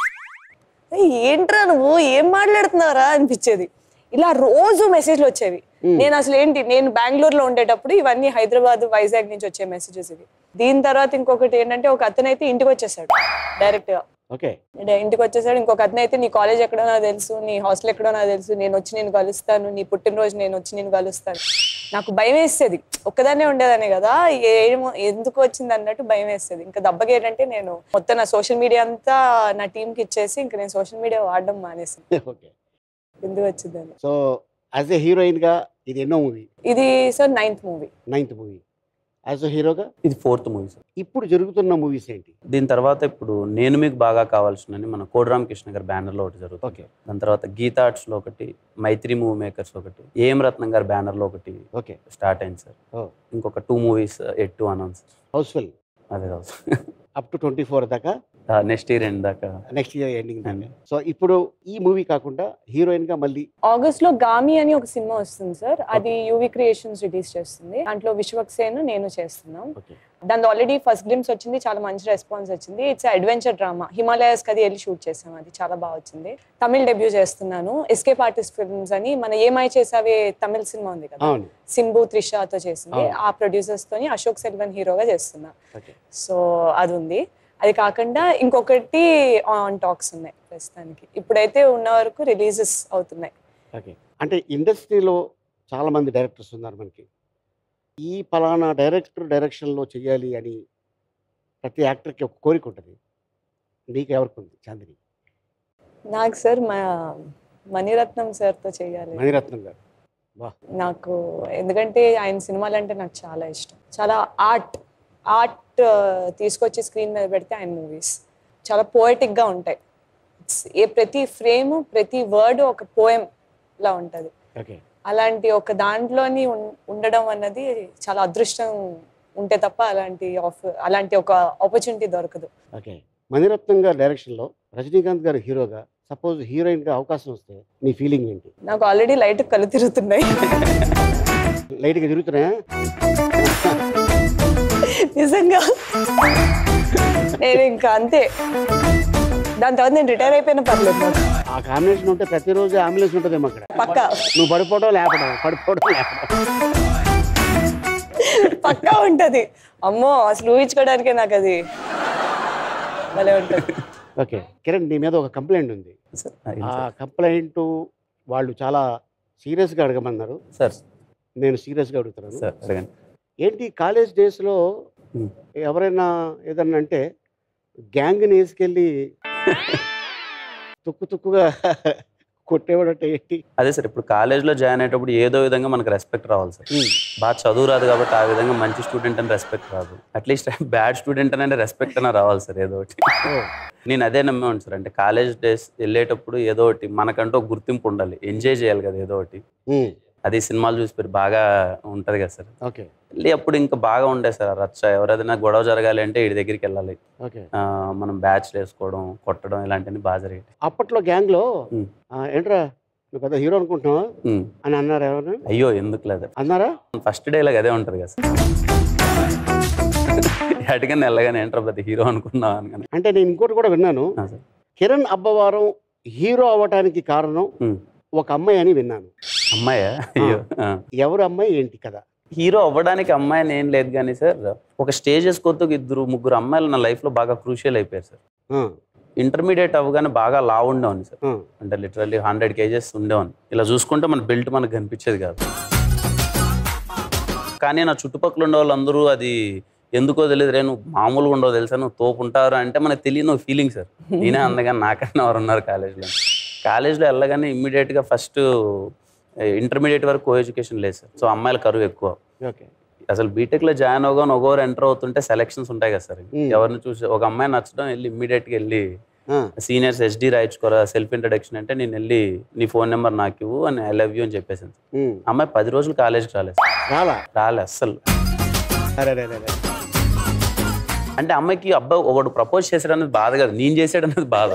"ఏయ్, ఏంట్రా నువ్వు ఏం మాట్లాడుతున్నారా అనిపించేది ఇలా రోజు మెసేజ్లు వచ్చేవి నేను అసలు ఏంటి నేను బెంగళూరులో ఉండేటప్పుడు ఇవన్నీ హైదరాబాద్ వైజాగ్ నుంచి వచ్చే మెసేజెస్ ఇవి దీని తర్వాత ఇంకొకటి ఏంటంటే ఒక అతనైతే ఇంటికి వచ్చేసాడు డైరెక్ట్ గా ఓకే అంటే ఇంటికి వచ్చేసాడు ఇంకొక అతను అయితే నీ కాలేజ్ ఎక్కడో నాకు తెలుసు నీ హాస్టల్ ఎక్కడో నాకు తెలుసు నేను వచ్చి నేను కలుస్తాను నీ పుట్టినరోజు నేను వచ్చి నేను కలుస్తాను నాకు భయం వేసేది ఒక్కదాన్నే ఉండేదాన్ని కదా ఏమో ఎందుకు వచ్చింది అన్నట్టు భయం వేసేది ఇంకా దెబ్బకి ఏంటంటే నేను మొత్తం నా సోషల్ మీడియా అంతా నా టీంకి ఇచ్చేసి ఇంకా నేను సోషల్ మీడియా వాడడం మానేసి ఓకే ఎందుకు వచ్చిందని సో యాజ్ ఎ హీరోయిన్ గా ఇది ఎన్నో మూవీ ఇది sir ninth movie ninth movie as a హీరోగా ఇది ఫోర్త్ మూవీ సార్ ఇప్పుడు జరుగుతున్న మూవీస్ ఏంటి దీని తర్వాత ఇప్పుడు నేను మీకు బాగా కావాల్సిన మన కోడిరామ్ కృష్ణ గారి బ్యానర్లో ఒకటి జరుగుతుంది ఓకే దాని తర్వాత గీతా ఆర్ట్స్లో ఒకటి మైత్రి మూవీ మేకర్స్ ఒకటి ఏం రత్నం గారి బ్యానర్లో ఒకటి ఓకే స్టార్ట్ అయింది సార్ ఓ ఇంకొక two movies at two announce house full అదే కాదు అప్ టు ట్వంటీ ఫోర్ దాకా నెక్స్ట్ ఇయర్ ఎండ్ దాకా నెక్స్ట్ ఇయర్ ఎండింగ్ దాకా సో ఇప్పుడు ఈ మూవీ కాకుండా హీరోయిన్ గా మళ్ళీ ఆగస్ట్ లో గామి అని ఒక సినిమా వస్తుంది సార్ అది యూవి క్రియేషన్స్ రిలీజ్ చేస్తుంది దాంట్లో విశ్వక్సేన్ నేను చేస్తున్నాం ఓకే దాని ఆల్రెడీ ఫస్ట్ గ్లిమ్స్ వచ్చింది చాలా మంచి రెస్పాన్స్ వచ్చింది ఇట్స్ అడ్వెంచర్ డ్రామా హిమాలయస్ కది వెళ్ళి షూట్ చేసాం అది చాలా బాగా వచ్చింది తమిళ్ డెబ్యూ చేస్తున్నాను ఎస్కేప్ ఆర్టిస్ట్ ఫిల్మ్స్ అని మన ఏమై చేసావే తమిళ సినిమా ఉంది కదా అవును సింబు త్రిషాతో చేసింది అవును. ఆ ప్రొడ్యూసర్స్ తోని అశోక్ సెల్వన్ హీరోగా చేస్తున్నా ఓకే సో అది ఉంది అది కాకుండా ఇంకొకటి ఆన్ టాక్స్ ఉన్నాయి ప్రస్తుతానికి ఇప్పుడైతే ఉన్న వరకు రిలీజెస్ అవుతున్నాయి ఓకే అంటే ఇండస్ట్రీలో చాలా మంది డైరెక్టర్స్ ఉన్నారు మనకి ఈ పలానా డైరెక్టర్ డైరెక్షన్లో చేయాలి అని ప్రతి యాక్టర్కి ఒక కోరిక ఉంటుంది నీకు ఎవరికి ఉంది చాందిని నాకు సార్ మా మణిరత్నం సార్తో చేయాలి మణిరత్నం గారు నాకు ఎందుకంటే ఆయన సినిమాలు అంటే నాకు చాలా ఇష్టం చాలా ఆర్ట్ ఆర్ట్ తీసుకొచ్చి స్క్రీన్ మీద పెడితే ఆయన మూవీస్ చాలా poetic గా ఉంటాయి ఏ ప్రతి ఫ్రేమ్ ప్రతి వర్డ్ ఒక పోయం లా ఉంటది ఓకే అలాంటి ఒక దాంట్లోని ఉన్- ఉండడం అన్నది చాలా అదృష్టం ఉంటే తప్ప అలాంటి ఆఫర్ అలాంటి ఒక ఆపర్చునిటీ దొరకదు ఓకే మణిరత్నం గారి డైరెక్షన్లో రజనీకాంత్ గారు హీరోగా సపోజ్ హీరోయిన్గా అవకాశం వస్తే నీ ఫీలింగ్ ఏంటి నాకు ఆల్రెడీ లైట్ కళ్ళు తిరుగుతున్నాయి లైట్గా తిరుగుతున్నాయా నిజంగా నేను ఇంకా అంతే దాని తర్వాత నేను రిటైర్ అయిపోయిన పర్లేదు నాకు ఆ కాంబినేషన్ ఉంటే ప్రతిరోజు అంబులెన్స్ ఉంటుందేమో అక్కడ పక్కా నువ్వు పడిపోవడం లేపడం పడిపోవడం లేపడం పక్కా ఉంటది అమ్మో అసలు ఊహించుకోవడానికే నాకు అది భలే ఉంటది ఓకే కిరణ్ నీ మీద ఒక కంప్లైంట్ ఉంది సార్ ఆ కంప్లైంట్ వాళ్ళు చాలా సీరియస్గా అడగమన్నారు సార్ నేను సీరియస్గా అడుగుతున్నాను సార్ అడగండి ఏంటి కాలేజ్ డేస్లో Hmm. ఎవరైనా ఏదన్నా అంటే గ్యాంగ్ని వేసుకెళ్ళి తుక్కు తుక్కుగా కొట్టేవాడంటే ఏంటి అదే సార్ ఇప్పుడు కాలేజ్లో జాయిన్ అయ్యేటప్పుడు ఏదో విధంగా మనకు రెస్పెక్ట్ రావాలి సార్ బాగా చదువు రాదు కాబట్టి ఆ విధంగా మంచి స్టూడెంట్ అని రెస్పెక్ట్ రాదు అట్లీస్ట్ బ్యాడ్ స్టూడెంట్ అనే రెస్పెక్ట్ అయినా రావాలి సార్ ఏదో ఒకటి ఓ, నేను అదే నమ్మేవాడిని సార్ అంటే కాలేజ్ డేస్ వెళ్ళేటప్పుడు ఏదో ఒకటి మనకంటూ ఒక గుర్తింపు ఉండాలి ఎంజాయ్ చేయాలి కదా ఏదో ఒకటి ఉమ్, అది సినిమాలు చూసి మీరు బాగా ఉంటుంది కదా సార్ ఓకే వెళ్ళి అప్పుడు ఇంకా బాగా ఉండే సార్ ఆ రచ్చ ఎవరైనా గొడవ జరగాలి అంటే వీడి దగ్గరికి వెళ్ళాలి ఓకే ఆ, మనం బ్యాచ్ వేసుకోవడం కొట్టడం ఇలాంటివన్నీ బాగా జరిగాయి అప్పట్లో గ్యాంగ్లో ఉమ్. ఏంట్రా నువ్వు పెద్ద హీరో అనుకుంటున్నావా ఉమ్. అని అన్నారు ఎవరు అయ్యో ఎందుకు లేదు అన్నారా ఫస్ట్ డే లాగా అదే ఉంటుంది కదా సార్ అటుకని వెళ్ళగానే ఏంట్రా పెద్ద హీరో అనుకున్నావు అని అంటే నేను ఇంకోటి కూడా విన్నాను సార్ కిరణ్ అబ్బవారం హీరో అవ్వటానికి కారణం ఉమ్. ఒక అమ్మాయి అని విన్నాను అమ్మాయా అయ్యో ఆ. ఎవరు అమ్మాయి ఏంటి కదా హీరో అవ్వడానికి అమ్మాయిని ఏం లేదు కానీ సార్ ఒక స్టేజెస్ కొత్త ఇద్దరు ముగ్గురు అమ్మాయిలు నా లైఫ్లో బాగా క్రూషియల్ అయిపోయారు సార్ ఇంటర్మీడియట్ అవ్వగానే బాగా లావు ఉండేవాడిని సార్ అంటే లిటరల్లీ హండ్రెడ్ కేజెస్ ఉండేవాడిని ఇలా చూసుకుంటే మన బెల్ట్ మనకు కనిపించేది కాదు కానీ నా చుట్టుపక్కల ఉండే వాళ్ళందరూ అది ఎందుకో తెలియదు రే నువ్వు మామూలుగా ఉండవు తెలుసా నువ్వు తోపు ఉంటారు అంటే మనకు తెలియని ఒక ఫీలింగ్ సార్ నేనే అందగానే నాకన్నా ఎవరు ఉన్నారు కాలేజ్లో కాలేజ్లో వెళ్ళగానే ఇమ్మీడియట్గా ఫస్ట్ ఇంటర్మీడియట్ వరకు కో ఎడ్యుకేషన్ లేదు సార్ సో అమ్మాయిల కరువు ఎక్కువ ఓకే అసలు బీటెక్లో జాయిన్ అవగానే ఒకరు ఎంటర్ అవుతుంటే సెలక్షన్స్ ఉంటాయి కదా సార్ Hmm. ఎవరిని చూసి ఒక అమ్మాయి నచ్చడం వెళ్ళి ఇమ్మీడియట్గా వెళ్ళి సీనియర్స్ ఎస్డి రాయించుకోరా సెల్ఫ్ ఇంట్రడక్షన్ అంటే నేను వెళ్ళి నీ ఫోన్ నెంబర్ నాకు ఇవ్వు అని ఐ లవ్ యూ అని చెప్పేసాను అమ్మాయి పది రోజులు కాలేజ్కి రాలేదు సార్. రాలా రాలే అస్సలు అరే అరే, అరే, అరే. అంటే అమ్మాయికి అబ్బాయి ఒకడు ప్రపోజ్ చేశాడు అనేది బాధ కాదు నేను చేసాడు అనేది బాధ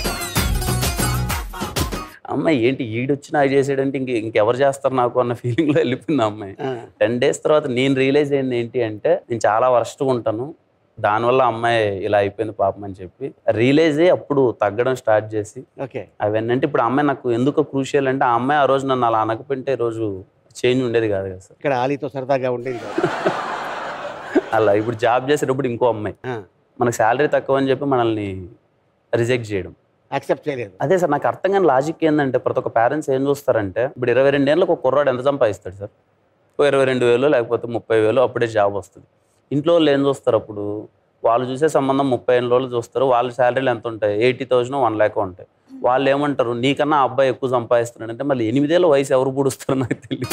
అమ్మాయి ఏంటి ఈడొచ్చి నాకు చేసాడంటే ఇంక ఇంకెవరు చేస్తారు నాకు అన్న ఫీలింగ్లో వెళ్ళిపోయింది ఆ అమ్మాయి ఆ, టెన్ డేస్ తర్వాత నేను రియలైజ్ అయింది ఏంటి అంటే నేను చాలా వర్స్ట్గా ఉంటాను దానివల్ల అమ్మాయి ఇలా అయిపోయింది పాపం అని చెప్పి రియలైజ్ అయ్యి అప్పుడు తగ్గడం స్టార్ట్ చేసి ఓకే అవన్నీ అంటే ఇప్పుడు ఆ అమ్మాయి నాకు ఎందుకు క్రూషియల్ అంటే ఆ అమ్మాయి ఆ రోజు నన్ను అలా అనకపోతే ఈ రోజు చేంజ్ ఉండేది కాదు కదా సార్ ఇక్కడ ఆలీతో సరదాగా ఉండేది కాదు. అలా ఇప్పుడు జాబ్ చేసేటప్పుడు ఇంకో అమ్మాయి ఆ, మనకు శాలరీ తక్కువ అని చెప్పి మనల్ని రిజెక్ట్ చేయడం యాక్సెప్ట్ చేయలేదు అదే సార్ నాకు అర్థం కాని లాజిక్ ఏంటంటే ప్రతి ఒక్క పేరెంట్స్ ఏం చూస్తారంటే ఇప్పుడు ఇరవై రెండేళ్ళకి ఒక కుర్రాడు ఎంత సంపాదిస్తాడు సార్ ఓ ఇరవై రెండు వేలు లేకపోతే ముప్పై వేలు అప్పుడే జాబ్ వస్తుంది ఇంట్లో వాళ్ళు ఏం చూస్తారు అప్పుడు వాళ్ళు చూసే సంబంధం ముప్పై ఎనిమిది రోజులు చూస్తారు వాళ్ళ శాలరీలు ఎంత ఉంటాయి ఎయిటీ థౌసండ్ వన్ ల్యాక్ ఉంటాయి వాళ్ళు ఏమంటారు నీకన్నా ఆ అబ్బాయి ఎక్కువ సంపాదిస్తున్నాడు అంటే మళ్ళీ ఎనిమిదేళ్ళ వయసు ఎవరు పూడుస్తారో నాకు తెలియదు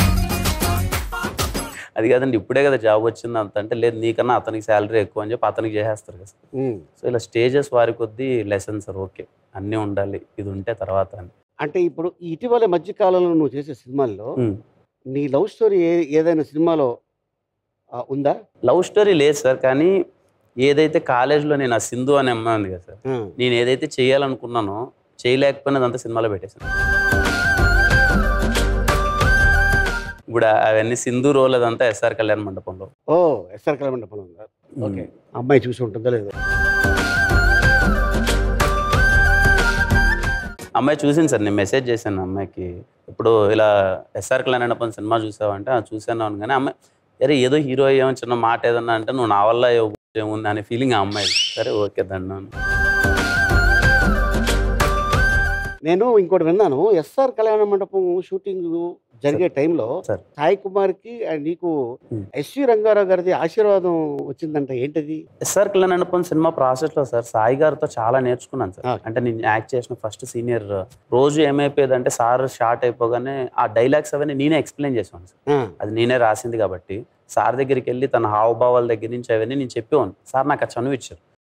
అది కాదండి ఇప్పుడే కదా జాబ్ వచ్చింది అంత అంటే లేదు నీకన్నా అతనికి శాలరీ ఎక్కువ అని చెప్పి అతనికి చేసేస్తారు కదా ఉమ్. సో ఇలా స్టేజెస్ వారి కొద్దీ లెసన్స్ సార్ ఓకే అన్నీ ఉండాలి ఇది ఉంటే తర్వాత అని అంటే ఇప్పుడు ఈ ఇటీవల మధ్య కాలంలో నువ్వు చేసే సినిమాల్లో ఉమ్. నీ లవ్ స్టోరీ ఏ ఏదైనా సినిమాలో ఆ, ఉందా లవ్ స్టోరీ లేదు సార్ కానీ ఏదైతే కాలేజ్లో నేను ఆ సింధు అనే అమ్మాయి ఉంది కదా సార్ ఆ, నేను ఏదైతే చేయాలనుకున్నానో చేయలేకపోయినా అదంతా సినిమాలో పెట్టేశాను ఇప్పుడు అవన్నీ సింధు రోల్ అదంతా ఎస్ఆర్ కళ్యాణ్ మండపంలో ఓ ఎస్ఆర్ కళ్యాణ మండపంలో ఉందా ఓకే అమ్మాయి చూసి ఉంటుందో లేదో అమ్మాయి చూసింది సార్ నేను మెసేజ్ చేశాను అమ్మాయికి ఇప్పుడు ఇలా ఎస్ఆర్ కళ్యాణ్ మండపం సినిమా చూసావంటే "ఆ, చూశాను అవును కానీ అమ్మాయి అరే ఏదో హీరో అయ్యామో చిన్న మాట ఏదన్నా అంటే నువ్వు నా వల్ల ఏముంది అనే ఫీలింగ్ ఆ అమ్మాయి సరే ఓకే దండం నేను ఇంకోటి విన్నాను ఎస్ఆర్ కళ్యాణ మండపం షూటింగ్ జరిగే టైంలో సార్. సాయి కుమార్కి అండ్ నీకు Hmm. ఎస్వి రంగారావు గారిది ఆశీర్వాదం వచ్చిందంట ఏంటది SR Kalyan Mandapam cinema process లో సార్ సాయి గారితో చాలా నేర్చుకున్నాను సార్ Okay. అంటే నేను యాక్ట్ చేసిన ఫస్ట్ సీనియర్ రోజు ఏమైపోయేది అంటే సార్ షార్ట్ అయిపోగానే ఆ డైలాగ్స్ అవన్నీ నేనే ఎక్స్ప్లెయిన్ చేసాను సార్ ఆ, అది నేనే రాసింది కాబట్టి సార్ దగ్గరికి వెళ్ళి తన హావభావాల దగ్గర నుంచి అవన్నీ నేను చెప్పేవాను సార్ నాకు ఆ చనువు ఇచ్చారు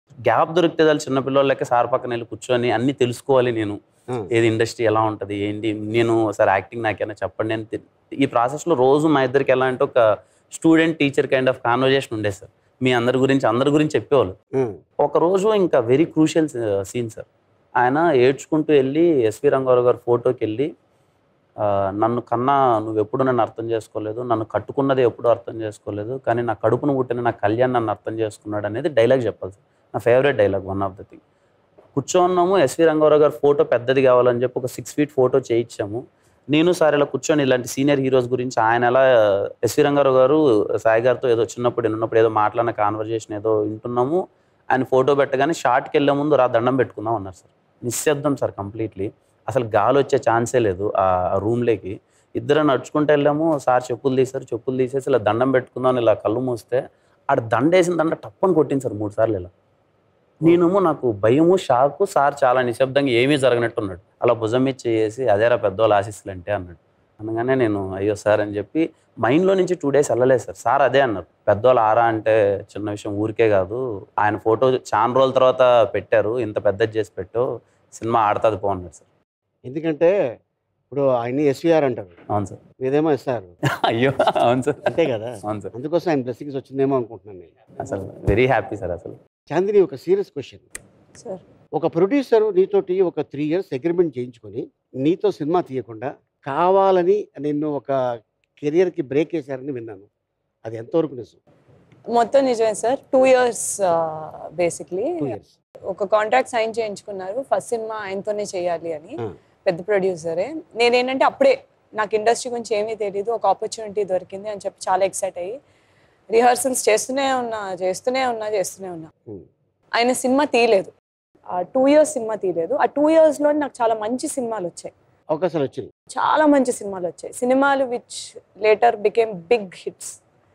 గ్యాప్ దొరికితే చాలు చిన్నపిల్లలకి సార్ పక్కన వెళ్ళి కూర్చొని అన్ని తెలుసుకోవాలి నేను ఆ. ఏది ఇండస్ట్రీ ఎలా ఉంటుంది ఏంటి నేను సార్ యాక్టింగ్ నాకేమైనా చెప్పండి అని తె- ఈ ప్రాసెస్లో రోజు మా ఇద్దరికి ఎలా అంటే ఒక student teacher kind of conversation ఉండేది సార్ మీ అందరి గురించి అందరి గురించి చెప్పేవాళ్ళు ఉమ్, ఒక రోజు ఇంకా వెరీ క్రూషియల్ సీన్ సార్ ఆయన ఏడ్చుకుంటూ వెళ్ళి ఎస్వి రంగారావు గారి ఫోటోకి వెళ్ళి ఆ, నన్ను కన్నా నువ్వు ఎప్పుడు నన్ను అర్థం చేసుకోలేదు నన్ను కట్టుకున్నది ఎప్పుడు అర్థం చేసుకోలేదు కానీ నా కడుపును పుట్టిన నా కళ్యాణ్ నన్ను అర్థం చేసుకున్నాడు అనేది డైలాగ్ చెప్పాలి సార్ నా favourite dialogue one of the thing కూర్చోన్నాము ఎస్వి రంగారావు గారి ఫోటో పెద్దది కావాలని చెప్పి ఒక సిక్స్ ఫీట్ ఫోటో చేయించాము నేను సార్ ఇలా కూర్చొని ఇలాంటి సీనియర్ హీరోస్ గురించి ఆయన ఎలా ఎస్వి రంగారావు గారు సాయి గారితో ఏదో చిన్నప్పుడు నేను ఉన్నప్పుడు ఏదో మాట్లాడిన కాన్వర్జేషన్ ఏదో వింటున్నాము ఆయన ఫోటో పెట్టగానే షార్ట్కి వెళ్ళే ముందు రా దండం పెట్టుకుందాం అన్నారు సార్ నిశ్శబ్దం సార్ కంప్లీట్లీ అసలు గాలి వచ్చే ఛాన్సే లేదు ఆ రూమ్లోకి ఇద్దరు నడుచుకుంటూ వెళ్ళాము సార్ చెప్పులు తీశారు చెప్పులు తీసేసి ఇలా దండం పెట్టుకుందాం అని ఇలా కళ్ళు మూస్తే ఆడ దండ వేసిన దండ టప్పని కొట్టింది సార్ మూడు సార్లు ఇలా నేనేమో నాకు భయము షాకు సార్ చాలా నిశ్శబ్దంగా ఏమీ జరగనట్టు ఉన్నాడు అలా భుజం మీద చేసి అదేరా పెద్దవాళ్ళు ఆశిస్తులు అంటే అన్నాడు అనగానే నేను అయ్యో సార్ అని చెప్పి మైండ్లో నుంచి టూ డేస్ వెళ్ళలేదు సార్ సార్ అదే అన్నారు పెద్దవాళ్ళు ఆరా అంటే చిన్న విషయం ఊరికే కాదు ఆయన ఫోటో చాలా రోజుల తర్వాత పెట్టారు ఇంత పెద్దది చేసి పెట్టు సినిమా ఆడుతుంది పో అన్నారు సార్ ఎందుకంటే ఇప్పుడు ఆయన్ని ఎస్వీఆర్ అంటారు అవును సార్ మీదేమో ఎస్ఆర్ అయ్యో అవును సార్ అంతే కదా అవును సార్ అందుకోసం ఆయన బ్లెస్సింగ్స్ వచ్చిందేమో అనుకుంటున్నాను నేను అసలు వెరీ హ్యాపీ సార్ అసలు చాందిని ఒక సీరియస్ క్వశ్చన్ సార్ ఒక ప్రొడ్యూసర్ నీతోటి ఒక త్రీ ఇయర్స్ అగ్రిమెంట్ చేయించుకొని నీతో సినిమా తీయకుండా కావాలని నిన్ను ఒక కెరియర్కి బ్రేక్ వేశారని విన్నాను అది ఎంతవరకు నిజం మొత్తం నిజమే sir two years basically two years ఒక కాంట్రాక్ట్ సైన్ చేయించుకున్నారు ఫస్ట్ సినిమా ఆయనతోనే చేయాలి అని ఆ. పెద్ద ప్రొడ్యూసరే నేనేంటంటే అప్పుడే నాకు ఇండస్ట్రీ గురించి ఏమీ తెలియదు ఒక ఆపర్చునిటీ దొరికింది అని చెప్పి చాలా ఎక్సైట్ అయ్యి రిహర్సల్స్ చేస్తూనే ఉన్నా చేస్తూనే ఉన్నా చేస్తూనే ఉన్నా ఆయన సినిమా తీయలేదు ఆ టూ ఇయర్స్ సినిమా తీయలేదు ఆ టూ ఇయర్స్లో నాకు చాలా మంచి సినిమాలు వచ్చాయి అవకాశాలు వచ్చినాయి చాలా మంచి సినిమాలు వచ్చాయి సినిమాలు which later became big hits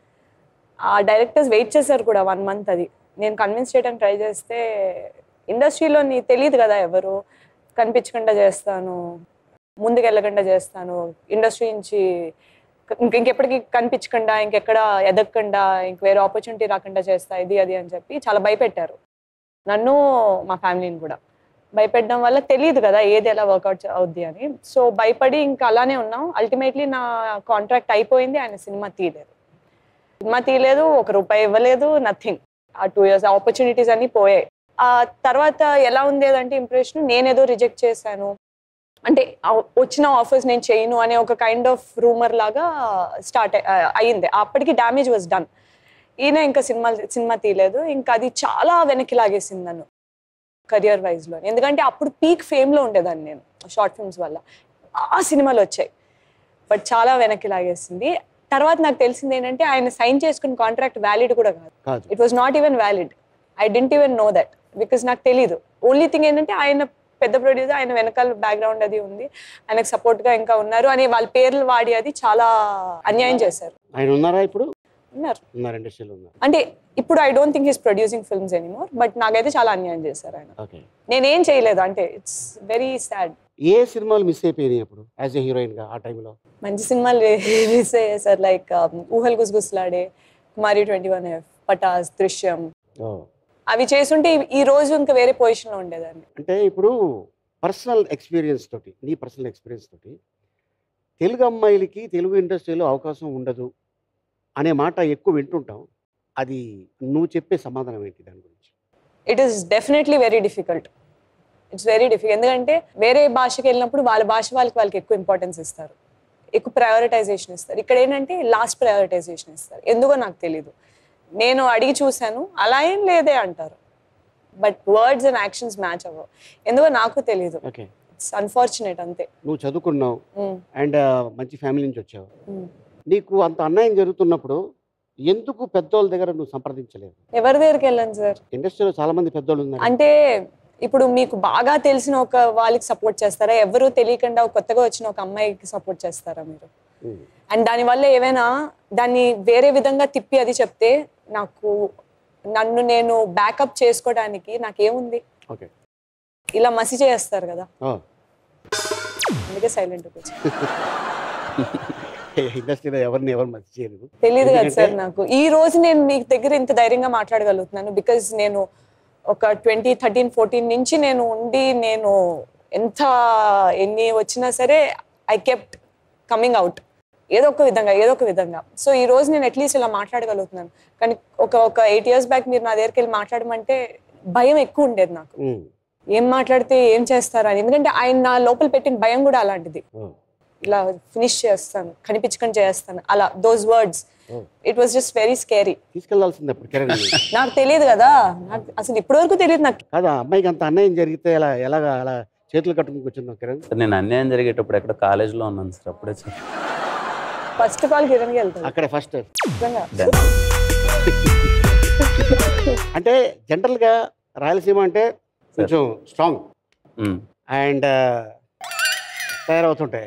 ఆ డైరెక్టర్స్ వెయిట్ చేశారు కూడా వన్ మంత్ అది నేను కన్విన్స్ చేయడానికి ట్రై చేస్తే ఇండస్ట్రీలో నీ తెలియదు కదా ఎవరు కనిపించకుండా చేస్తాను ముందుకు వెళ్ళకుండా చేస్తాను ఇండస్ట్రీ నుంచి ఇంక- ఇంకెప్పటికీ కనిపించకుండా ఇంకెక్కడ ఎదగకుండా ఇంక వేరే ఆపర్చునిటీ రాకుండా చేస్తా ఇది అది అని చెప్పి చాలా భయపెట్టారు నన్ను మా ఫ్యామిలీని కూడా భయపెట్టడం వల్ల తెలియదు కదా ఏది ఎలా వర్కౌట్ అవుద్ది అని సో భయపడి ఇంకా అలానే ఉన్నాం అల్టిమేట్లీ నా కాంట్రాక్ట్ అయిపోయింది ఆయన సినిమా తీయలేదు సినిమా తీయలేదు ఒక రూపాయి ఇవ్వలేదు నథింగ్ ఆ టూ ఇయర్స్ ఆపర్చునిటీస్ అన్ని పోయాయి ఆ తర్వాత ఎలా ఉంది అంటే ఇంప్రెషన్ నేనేదో రిజెక్ట్ చేశాను అంటే ఆ వచ్చిన ఆఫర్స్ నేను చేయను అనే ఒక కైండ్ ఆఫ్ రూమర్ లాగా స్టార్ట్ అయ్యింది అప్పటికి డ్యామేజ్ వాజ్ డన్ ఈయన ఇంకా సినిమా సినిమా తీయలేదు ఇంకా అది చాలా వెనక్కి లాగేసింది నన్ను కెరియర్ వైజ్లో ఎందుకంటే అప్పుడు పీక్ ఫేమ్లో ఉండేదాన్ని నేను షార్ట్ ఫిల్మ్స్ వల్ల ఆ సినిమాలు వచ్చాయి బట్ చాలా వెనక్కి లాగేసింది తర్వాత నాకు తెలిసింది ఏంటంటే ఆయన సైన్ చేసుకున్న కాంట్రాక్ట్ వ్యాలిడ్ కూడా కాదు కాదు it was not even valid I didn't even know that because నాకు తెలీదు ఓన్లీ థింగ్ ఏంటంటే ఆయన పెద్ద ప్రొడ్యూసర్ ఆయన వెనకాల బ్యాక్గ్రౌండ్ అది ఉంది ఆయనకు support గా ఇంకా ఉన్నారు అని వాళ్ళ పేర్లు వాడి అది చాలా అన్యాయం చేశారు ఆయన ఉన్నారా ఇప్పుడు ఉన్నారు ఉన్నారు ఇండస్ట్రీలో ఉన్నారు అంటే ఇప్పుడు I don't think his producing films anymore but నాకైతే చాలా అన్యాయం చేశారు ఆయన ఓకే నేనేం చేయలేదు అంటే ఇట్స్ వెరీ సాడ్ ఏ సినిమాలు మిస్ అయిపోయినాయి అప్పుడు యాజ్ ఎ హీరోయిన్గా ఆ టైంలో మంచి సినిమాలు రిలీజ్ అయ్యాయి sir like Oohal Gusagusalade Kumari twenty one F Pataas Drishyam అవి చేసుంటే ఈ- ఈ రోజు ఇంకా వేరే పొజిషన్ లో ఉండేదాన్ని అంటే ఇప్పుడు పర్సనల్ ఎక్స్పీరియన్స్ తోటి నీ పర్సనల్ ఎక్స్పీరియన్స్ తోటి తెలుగు అమ్మాయిలకి తెలుగు ఇండస్ట్రీలో అవకాశం ఉండదు అనే మాట ఎక్కువ వింటుంటాం అది నువ్వు చెప్పే సమాధానం ఏంటి దాని గురించి it is definitely very difficult it's very difficult ఎందుకంటే వేరే భాషకి వెళ్ళినప్పుడు వాళ్ళ భాష వాళ్ళకి వాళ్ళకి ఎక్కువ ఇంపార్టెన్స్ ఇస్తారు ఎక్కువ ప్రయారిటైజేషన్ ఇస్తారు ఇక్కడ ఏంటంటే లాస్ట్ ప్రయారిటైజేషన్ ఇస్తారు ఎందుకో నాకు తెలీదు నేను అడిగి చూశాను అలా ఏం లేదే అంటారు but words and actions match అవ్వవు ఎందుకో నాకు తెలీదు ఓకే ఇట్స్ అన్ఫార్చునేట్ అంతే నువ్వు చదువుకున్నావు Mm, అండ్ మంచి ఫ్యామిలీ నుంచి వచ్చావు mm. నీకు అంత అన్యాయం జరుగుతున్నప్పుడు ఎందుకు పెద్దోళ్ళ దగ్గర నువ్వు సంప్రదించలేదు ఎవరి దగ్గరికి వెళ్ళాను సార్ ఇండస్ట్రీలో చాలా మంది పెద్దోళ్ళు ఉన్నారు అంటే ఇప్పుడు మీకు బాగా తెలిసిన ఒక వాళ్ళకి సపోర్ట్ చేస్తారా ఎవరు తెలియకుండా ఒక కొత్తగా వచ్చిన ఒక అమ్మాయికి సపోర్ట్ చేస్తారా మీరు Mm. అండ్ దానివల్ల ఏమైనా దాన్ని వేరే విధంగా తిప్పి అది చెప్తే నాకు నన్ను నేను బ్యాకప్ చేసుకోవడానికి నాకేముంది ఓకే ఇలా మసి చేస్తారు కదా Oh. అందుకే సైలెంట్ ఇండస్ట్రీలో ఎవరిని ఎవరు మంచి చేయలేదు తెలియదు కదా ఎందుకంటే- సార్ నాకు ఈ రోజు నేను మీ దగ్గర ఇంత ధైర్యంగా మాట్లాడగలుగుతున్నాను బికాజ్ నేను ఒక ట్వంటీ థర్టీన్ ఫోర్టీన్ నుంచి నేను ఉండి నేను ఎంత ఎన్ని వచ్చినా సరే ఐ కెప్ట్ కమింగ్ అవుట్ ఏదో ఒక విధంగా ఏదో ఒక విధంగా సో ఈ రోజు నేను అట్లీస్ట్ ఇలా మాట్లాడగలుగుతున్నాను కానీ ఒక ఒక ఎయిట్ ఇయర్స్ బ్యాక్ మీరు నా దగ్గరికి వెళ్ళి మాట్లాడమంటే భయం ఎక్కువ ఉండేది నాకు ఉమ్. ఏం మాట్లాడితే ఏం చేస్తారు అని ఎందుకంటే ఆయన నా లోపల పెట్టిన భయం కూడా అలాంటిది ఓ. ఇలా ఫినిష్ చేస్తాను కనిపించకుండా చేస్తాను అలా those words Oh. It was just very scary తీసుకెళ్లాల్సింది అప్పుడు కిరణ్ నాకు తెలియదు కదా నాకు అసలు ఇప్పటి వరకు తెలియదు నాకు కాదు ఆ అమ్మాయికి అంత అన్యాయం జరిగితే ఎలా ఎలాగా అలా చేతులు కట్టుకుని కూర్చున్నావు కిరణ్ సార్ నేను అన్యాయం జరిగేటప్పుడు ఎక్కడ కాలేజ్లో ఉన్నాను సార్ అప్పుడే సార్ ఫస్ట్ ఆఫ్ ఆల్ కిరణ్కి వెళ్తాను అక్కడే ఫస్ట్ నిజంగా Done. అంటే జనరల్ గా రాయలసీమ అంటే కొంచెం స్ట్రాంగ్ ఉమ్. అండ్ తయారవుతుంటాయి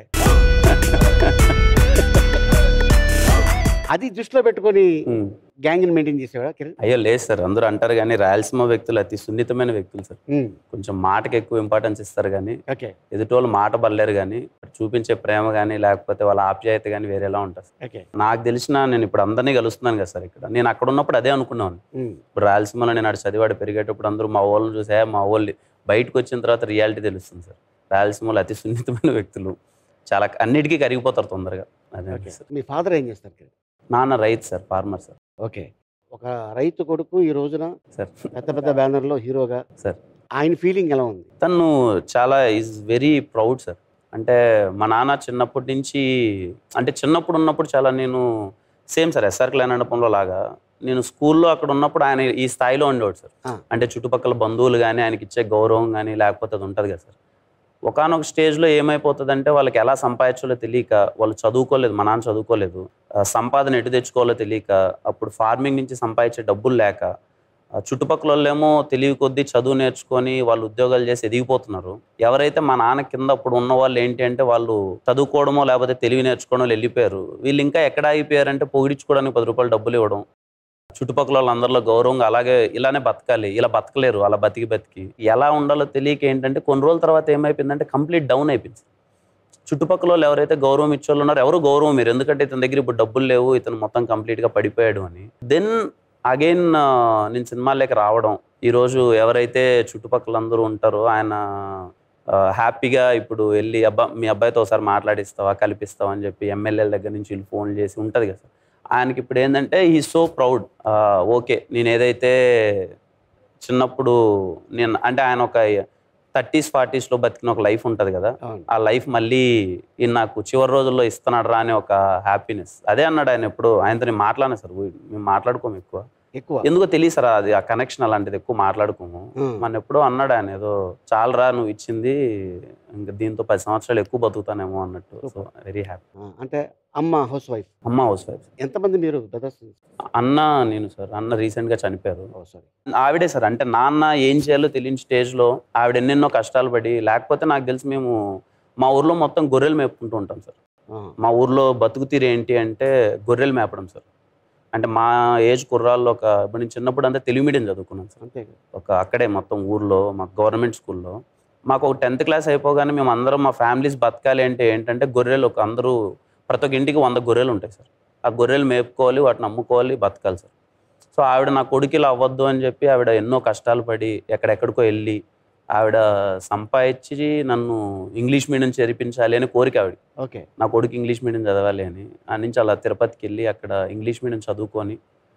అది దృష్టిలో పెట్టుకొని ఉమ్. గ్యాంగ్ మెయింటైన్ చేసేవాడా కిరణ్ అయ్యో లేదు సార్ అందరూ అంటారు కానీ రాయలసీమ వ్యక్తులు అతి సున్నితమైన వ్యక్తులు సార్ ఉమ్, కొంచెం మాటకి ఎక్కువ ఇంపార్టెన్స్ ఇస్తారు కానీ ఓకే ఎదుటోళ్ళు మాట బల్లేరు కానీ చూపించే ప్రేమ కానీ లేకపోతే వాళ్ళ ఆప్యాయత కానీ వేరేలా ఉంటుంది సార్. ఓకే నాకు తెలిసిన నేను ఇప్పుడు అందరినీ కలుస్తున్నాను కదా సార్ ఇక్కడ నేను అక్కడ ఉన్నప్పుడు అదే అనుకున్నాను ఉమ్, ఇప్పుడు రాయలసీమలో నేను అటు చదివాడు పెరిగేటప్పుడు అందరూ మా వాళ్ళని చూసా మా వాళ్ళు బయటకు వచ్చిన తర్వాత రియాలిటీ తెలుస్తుంది సార్ రాయలసీమలో అతి సున్నితమైన వ్యక్తులు చాలా అన్నిటికీ కరిగిపోతారు తొందరగా అదే ఓకే సార్. మీ ఫాదర్ ఏం చేస్తారు కిరణ్ నాన్న రైతు సార్ ఫార్మర్ సార్ ఓకే ఒక రైతు కొడుకు ఈ రోజున సార్ పెద్ద పెద్ద బ్యానర్లో హీరోగా సార్ ఆయన ఫీలింగ్ ఎలా ఉంది తను చాలా ఈజ్ వెరీ ప్రౌడ్ సార్ అంటే మా నాన్న చిన్నప్పటి నుంచి అంటే చిన్నప్పుడు ఉన్నప్పుడు చాలా నేను సేమ్ సార్ ఎస్ఆర్ కళ్యాణండపంలో లాగా నేను స్కూల్లో అక్కడ ఉన్నప్పుడు ఆయన ఈ స్థాయిలో ఉండేవాడు సార్ ఆ. అంటే చుట్టుపక్కల బంధువులు కానీ ఆయనకి ఇచ్చే గౌరవం కానీ లేకపోతే అది ఉంటుంది కదా సార్ ఒకనొక స్టేజ్లో ఏమైపోతుందంటే వాళ్ళకి ఎలా సంపాదించాలో తెలియక వాళ్ళు చదువుకోలేదు మా నాన్న చదువుకోలేదు ఆ, సంపాదన ఎటు తెచ్చుకోవాలో తెలియక అప్పుడు ఫార్మింగ్ నుంచి సంపాదించే డబ్బులు లేక ఆ, చుట్టుపక్కల వాళ్ళేమో తెలివి కొద్దీ చదువు నేర్చుకొని వాళ్ళు ఉద్యోగాలు చేసి ఎదిగిపోతున్నారు ఎవరైతే మా నాన్న కింద అప్పుడు ఉన్న వాళ్ళు ఏంటి అంటే వాళ్ళు చదువుకోవడమో లేకపోతే తెలివి నేర్చుకోవడమో వెళ్ళిపోయారు వీళ్ళు ఇంకా ఎక్కడ అయిపోయారంటే పొగిడించుకోవడానికి పది రూపాయలు డబ్బులు ఇవ్వడం చుట్టుపక్కల వాళ్ళందరిలో గౌరవంగా అలాగే ఇలానే బతకాలి ఇలా బతకలేరు అలా బతికి బతికి ఎలా ఉండాలో తెలియక ఏంటంటే కొన్ని రోజుల తర్వాత ఏమైపోయిందంటే కంప్లీట్ డౌన్ అయిపోయింది చుట్టుపక్కల వాళ్ళు ఎవరైతే గౌరవం ఇచ్చేవాళ్ళు ఉన్నారో ఎవరు గౌరవం మీరు ఎందుకంటే ఇతని దగ్గర ఇప్పుడు డబ్బులు లేవు ఇతను మొత్తం కంప్లీట్గా పడిపోయాడు అని దెన్ అగైన్ నేను సినిమాల్లోకి రావడం ఈరోజు ఎవరైతే చుట్టుపక్కల అందరూ ఉంటారో ఆయన హ్యాపీగా ఇప్పుడు వెళ్ళి అబ్బా మీ అబ్బాయితో ఒకసారి మాట్లాడిస్తావా కల్పిస్తావా అని చెప్పి ఎమ్మెల్యేల దగ్గర నుంచి వీళ్ళు ఫోన్ చేసి ఉంటుంది కదా సార్ ఆయనకి ఇప్పుడు ఏంటంటే ఈ సో ప్రౌడ్ ఓకే నేను ఏదైతే చిన్నప్పుడు నేను అంటే ఆయన ఒక థర్టీస్ ఫార్టీస్లో బతికిన ఒక లైఫ్ ఉంటుంది కదా అవును ఆ లైఫ్ మళ్ళీ ఈయన నాకు చివరి రోజుల్లో ఇస్తున్నాడు రా అనే ఒక హ్యాపీనెస్ అదే అన్నాడు ఆయన ఎప్పుడు ఆయనతో నేను మాట్లాడినా సార్ మేము మాట్లాడుకోము ఎక్కువ ఎక్కువ ఎందుకో తెలియదు సార్ అది ఆ కనెక్షన్ అలాంటిది ఎక్కువ మాట్లాడుకోము ఉమ్, మన ఎప్పుడో అన్నాడు ఆయన ఏదో చాలరా నువ్వు ఇచ్చింది ఇంకా దీంతో పది సంవత్సరాలు ఎక్కువ బతుకుతానేమో అన్నట్టు సో వెరీ హ్యాపీ ఆ, అంటే అమ్మ హౌస్ వైఫ్ అమ్మ హౌస్ వైఫ్ ఎంతమంది మీరు బ్రదర్స్ అన్న నేను సార్ అన్న రీసెంట్గా చనిపోయారు ఓ సారీ ఆవిడే సార్ అంటే నాన్న ఏం చేయాలో తెలియని స్టేజ్లో ఆవిడ ఎన్నెన్నో కష్టాలు పడి లేకపోతే నాకు తెలిసి మేము మా ఊర్లో మొత్తం గొర్రెలు మేపుకుంటూ ఉంటాం సార్ మా ఊర్లో బతుకు తీరు ఏంటి అంటే గొర్రెలు మేపడం సార్ అంటే మా ఏజ్ కుర్రాల్లో ఒక ఇప్పుడు నేను చిన్నప్పుడు అంతా తెలుగు మీడియం చదువుకున్నాను సార్ అంతే ఒక అక్కడే మొత్తం ఊర్లో మా గవర్నమెంట్ స్కూల్లో మాకు ఒక టెన్త్ క్లాస్ అయిపోగానే మేము అందరం మా ఫ్యామిలీస్ బతకాలి అంటే ఏంటంటే గొర్రెలు ఒక అందరూ ప్రతి ఒక్క ఇంటికి వంద గొర్రెలు ఉంటాయి సార్ ఆ గొర్రెలు మేపుకోవాలి వాటిని అమ్ముకోవాలి బతకాలి సార్ సో ఆవిడ నా కొడుకు ఇలా అవ్వద్దు అని చెప్పి ఆవిడ ఎన్నో కష్టాలు పడి ఎక్కడెక్కడికో వెళ్ళి ఆవిడ సంపాదించి నన్ను ఇంగ్లీష్ మీడియం చేర్పించాలి అని కోరిక ఆవిడ ఓకే నా కొడుకు ఇంగ్లీష్ మీడియం చదవాలి అని ఆ నుంచి అలా తిరుపతికి వెళ్ళి అక్కడ ఇంగ్లీష్ మీడియం చదువుకొని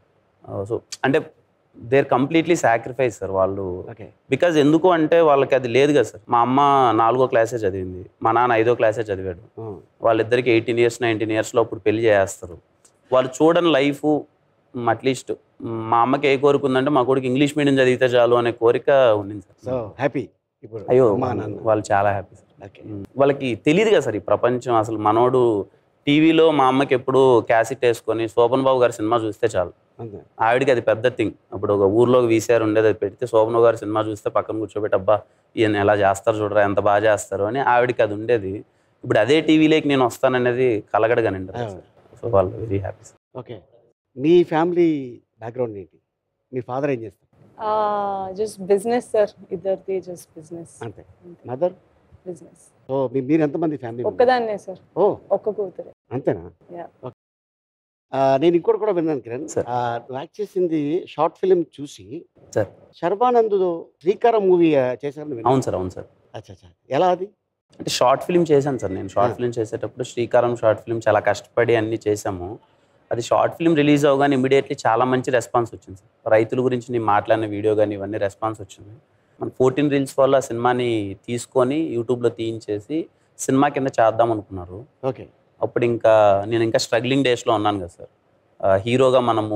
సో అంటే దేర్ కంప్లీట్లీ సాక్రిఫైస్ సార్ వాళ్ళు ఓకే బికాజ్ ఎందుకు అంటే వాళ్ళకి అది లేదు కదా సార్ మా అమ్మ నాలుగో క్లాసే చదివింది మా నాన్న ఐదో క్లాసే చదివాడు వాళ్ళిద్దరికి ఎయిటీన్ ఇయర్స్ నైన్టీన్ ఇయర్స్లో అప్పుడు పెళ్లి చేస్తారు వాళ్ళు చూడని లైఫ్ అట్లీస్ట్ మా అమ్మకి ఏ కోరిక ఉందంటే మా కొడుకు ఇంగ్లీష్ మీడియం చదివితే చాలు అనే కోరిక ఉండింది సో సార్ హ్యాపీ ఇప్పుడు అయ్యో అమ్మా నాన్న వాళ్ళు చాలా హ్యాపీ సార్ ఓకే వాళ్ళకి తెలియదు కదా సార్ ఈ ప్రపంచం అసలు మనోడు టీవీలో మా అమ్మకి ఎప్పుడు క్యాసెట్ వేసుకొని శోభన్ బాబు గారి సినిమా చూస్తే చాలు అంతే ఆవిడకి అది పెద్ద థింగ్ అప్పుడు ఒక ఊర్లో వీసారు ఉండేది అది పెడితే శోభన్ బాబు గారి సినిమా చూస్తే పక్కన కూర్చోబెట్టి అబ్బా ఈయన ఎలా చేస్తారు చూడరా ఎంత బాగా చేస్తారు అని ఆవిడకి అది ఉండేది ఇప్పుడు అదే టీవీలోకి నేను వస్తాననేది కలగడగానండి అవును. సో వాళ్ళు వెరీ హ్యాపీ ఓకే మీ ఫ్యామిలీ బ్యాక్గ్రౌండ్ ఏంటి మీ ఫాదర్ ఏం చేస్తారు జస్ట్ బిజినెస్ సార్ ఇద్దరిది జస్ట్ బిజినెస్ అంతే మదర్ బిజినెస్ సో మీ మీరు ఎంతమంది ఫ్యామిలీ ఒక్కదాన్నే సార్ ఓ ఒక్క కూతురే అంతేనా Yeah. ఓకే ఆ, నేను ఇంకోటి కూడా విన్నాను కిరణ్ సార్. ఆ, నువ్వు యాక్ట్ చేసింది షార్ట్ ఫిలిం చూసి సార్ శర్వానంద్ శ్రీకారం మూవీ చేశారని విన్నాను. అవును సార్ అవును సార్ అచ్చా అచ్చా ఎలా అది అంటే షార్ట్ ఫిల్మ్ చేశాను సార్ నేను షార్ట్ ఆ. ఫిల్మ్ చేసేటప్పుడు శ్రీకారం షార్ట్ ఫిల్మ్ చాలా కష్టపడి అన్ని చేశాము అది షార్ట్ ఫిల్మ్ రిలీజ్ అవగానే ఇమీడియట్లీ చాలా మంచి రెస్పాన్స్ వచ్చింది సార్ రైతుల గురించి నేను మాట్లాడిన వీడియో కానీ ఇవన్నీ రెస్పాన్స్ వచ్చింది మన ఫోర్టీన్ రీల్స్ వల్ల ఆ సినిమాని తీసుకొని యూట్యూబ్లో తీయించేసి సినిమా కింద చేద్దాం అనుకున్నారు ఓకే అప్పుడు ఇంకా నేను ఇంకా స్ట్రగ్లింగ్ డేస్లో ఉన్నాను కదా సార్ ఆ, హీరోగా మనము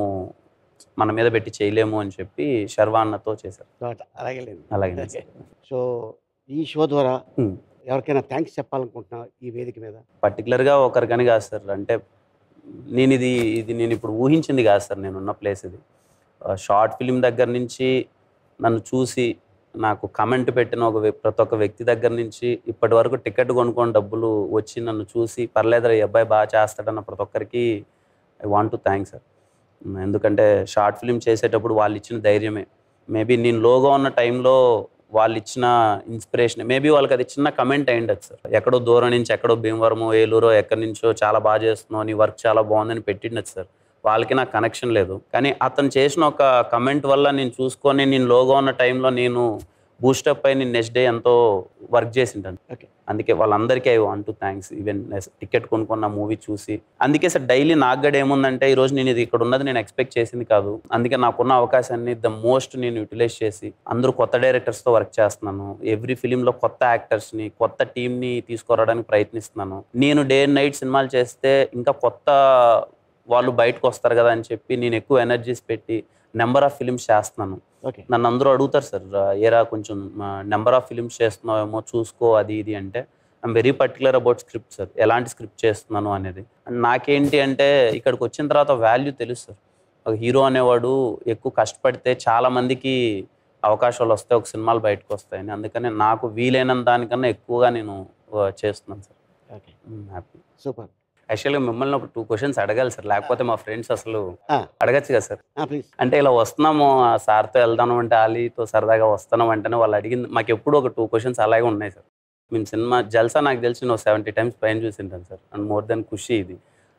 మన మీద పెట్టి చేయలేము అని చెప్పి శర్వాన్నతో చేశారు అలాగే లేదు అలాగే ఓకే. సో ఈ షో ద్వారా Hmm. ఎవరికైనా థ్యాంక్స్ చెప్పాలనుకుంటున్నా ఈ వేదిక మీద పర్టికులర్గా ఒకరికని కాదు సార్ అంటే నేను ఇది ఇది నేను ఇప్పుడు ఊహించింది కాదు సార్ నేను ఉన్న ప్లేస్ ఇది షార్ట్ ఫిలిం దగ్గర నుంచి నన్ను చూసి నాకు కమెంట్ పెట్టిన ఒక వ్య- ప్రతి ఒక్క వ్యక్తి దగ్గర నుంచి ఇప్పటి వరకు టికెట్ కొనుక్కొని డబ్బులు వచ్చి నన్ను చూసి పర్లేదురా ఈ అబ్బాయి బాగా చేస్తాడన్న ప్రతి ఒక్కరికి I want to thanks sir ఎందుకంటే షార్ట్ ఫిలిం చేసేటప్పుడు వాళ్ళు ఇచ్చిన ధైర్యమే మేబీ నేను లోగా ఉన్న టైంలో వాళ్ళు ఇచ్చిన ఇన్స్పిరేషన్ మేబీ వాళ్ళకి అది చిన్న కమెంట్ అయ్యిండదు సార్ ఎక్కడో దూరం నుంచి ఎక్కడో భీమవరమో ఏలూరో ఎక్కడి నుంచో చాలా బాగా చేస్తున్నావు నీ వర్క్ చాలా బాగుందని పెట్టిండదు సార్ వాళ్ళకి నాకు కనెక్షన్ లేదు కానీ అతను చేసిన ఒక కమెంట్ వల్ల నేను చూసుకొని నేను లోగా ఉన్న టైంలో నేను బూస్టప్ అయి నేను నెక్స్ట్ డే ఎంతో వర్క్ చేసింటాను Okay. అందుకే వాళ్ళందరికీ I want to thanks even ticket కొనుక్కున్న మూవీ చూసి అందుకే సార్ డైలీ నాకు కూడా ఏముందంటే ఈ రోజు నేను ఇది ఇక్కడ ఉన్నది నేను ఎక్స్పెక్ట్ చేసింది కాదు అందుకే నాకున్న అవకాశాన్ని ద మోస్ట్ నేను యూటిలైజ్ చేసి అందరూ కొత్త డైరెక్టర్స్తో వర్క్ చేస్తున్నాను ఎవ్రీ ఫిలింలో కొత్త యాక్టర్స్ని కొత్త టీంని తీసుకురావడానికి ప్రయత్నిస్తున్నాను నేను డే అండ్ నైట్ సినిమాలు చేస్తే ఇంకా కొత్త వాళ్ళు బయటకు వస్తారు కదా అని చెప్పి నేను ఎక్కువ ఎనర్జీస్ పెట్టి నెంబర్ ఆఫ్ ఫిలిమ్స్ చేస్తున్నాను ఓకే నన్ను అందరూ అడుగుతారు సార్ ఏరా కొంచెం నెంబర్ ఆఫ్ ఫిలిమ్స్ చేస్తున్నావేమో చూసుకో అది ఇది అంటే I'm very particular about script sir ఎలాంటి స్క్రిప్ట్ చేస్తున్నాను అనేది అండ్ నాకేంటి అంటే ఇక్కడికి వచ్చిన తర్వాత వాల్యూ తెలుసు సార్ ఒక హీరో అనేవాడు ఎక్కువ కష్టపడితే చాలా మందికి అవకాశాలు వస్తాయి ఒక సినిమాలు బయటకు వస్తాయని అందుకని నాకు వీలైనంత దానికన్నా ఎక్కువగా నేను ఆ, చేస్తున్నాను సార్ ఓకే హ్యాపీ సూపర్ యాక్చువల్గా మిమ్మల్ని ఒక టూ క్వశ్చన్స్ అడగాలి సార్ లేకపోతే మా ఫ్రెండ్స్ అసలు ఆ. అడగచ్చు కదా సార్ ప్లీజ్ అంటే ఇలా వస్తున్నాము ఆ సార్తో వెళ్దాను అంటే ఆలీతో సరదాగా వస్తున్నాం అంటేనే వాళ్ళు అడిగింది మాకు ఎప్పుడు ఒక టూ క్వశ్చన్స్ అలాగే ఉన్నాయి సార్ మేము సినిమా జల్సా నాకు తెలిసి నేను సెవెంటీ టైమ్స్ పైన చూసింటాను sir and more then Kushi ఇది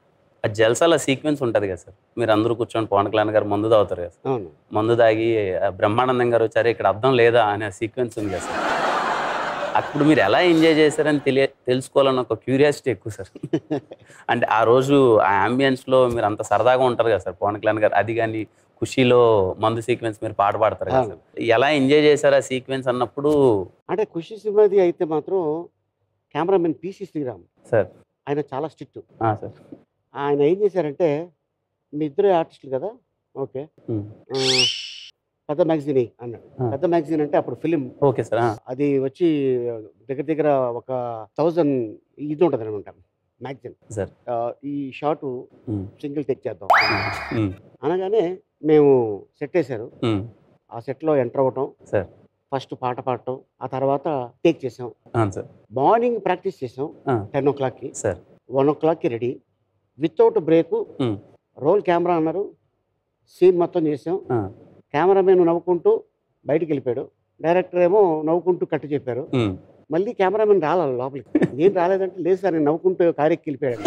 ఆ జల్సాలో సీక్వెన్స్ ఉంటుంది కదా సార్ మీరు అందరూ కూర్చొని పవన్ కళ్యాణ్ గారు మందు తాగుతారు కదా సార్ అవును మందు తాగి ఆ బ్రహ్మానందం గారు వచ్చారు ఇక్కడ అర్థం లేదా అనే సీక్వెన్స్ ఉంది కదా సార్ అప్పుడు మీరు ఎలా ఎంజాయ్ చేశారని తెలియ తెలుసుకోవాలన్న ఒక క్యూరియాసిటీ ఎక్కువ సార్ అంటే ఆ రోజు ఆ అంబియన్స్లో మీరు అంత సరదాగా ఉంటారు కదా సార్ పవన్ కళ్యాణ్ గారు అది కానీ ఖుషీలో మందు సీక్వెన్స్ మీరు పాట పాడతారు కదా సార్ ఎలా ఎంజాయ్ చేశారు ఆ సీక్వెన్స్ అన్నప్పుడు అంటే ఖుషి సినిమాది అయితే మాత్రం కెమెరామెన్ పిసి శ్రీరామ్ సార్ ఆయన చాలా స్ట్రిక్ట్ ఆ, సార్ ఆయన ఏం చేశారంటే మీ ఇద్దరు ఆర్టిస్టులు కదా ఓకే ఉమ్. ఆ, పెద్ద మ్యాగజైన్ అన్నాడు ఆ. పెద్ద మ్యాగజైన్ అంటే అప్పుడు ఫిలిం ఓకే సార్ ఆ, అది వచ్చి దగ్గర దగ్గర ఒక థౌజండ్ ఇది ఉంటుంది అనమాట మ్యాగజైన్ సార్ ఈ షార్ట్ ఉమ్, సింగిల్ టెక్ చేద్దాం ఉమ్, అనగానే మేము సెట్ వేశారు ఉమ్, ఆ సెట్లో ఎంటర్ అవ్వటం సార్ ఫస్ట్ పాట పాడటం ఆ తర్వాత టేక్ చేసాం అవును సార్ మార్నింగ్ ప్రాక్టీస్ చేసాం ఆ. టెన్ ఓ క్లాక్కి సార్ వన్ ఓ క్లాక్కి ready without break um, roll camera అన్నారు సీన్ మొత్తం చేసాం ఆ, కెమెరామెన్ నవ్వుకుంటూ బయటికి వెళ్ళిపోయాడు డైరెక్టర్ ఏమో నవ్వుకుంటూ కట్టు చెప్పారు ఉమ్. మళ్ళీ కెమెరామెన్ రావాలి లోపలికి ఏం రాలేదంటే లేదు సార్ నేను నవ్వుకుంటూ కారెక్కి వెళ్ళిపోయాడు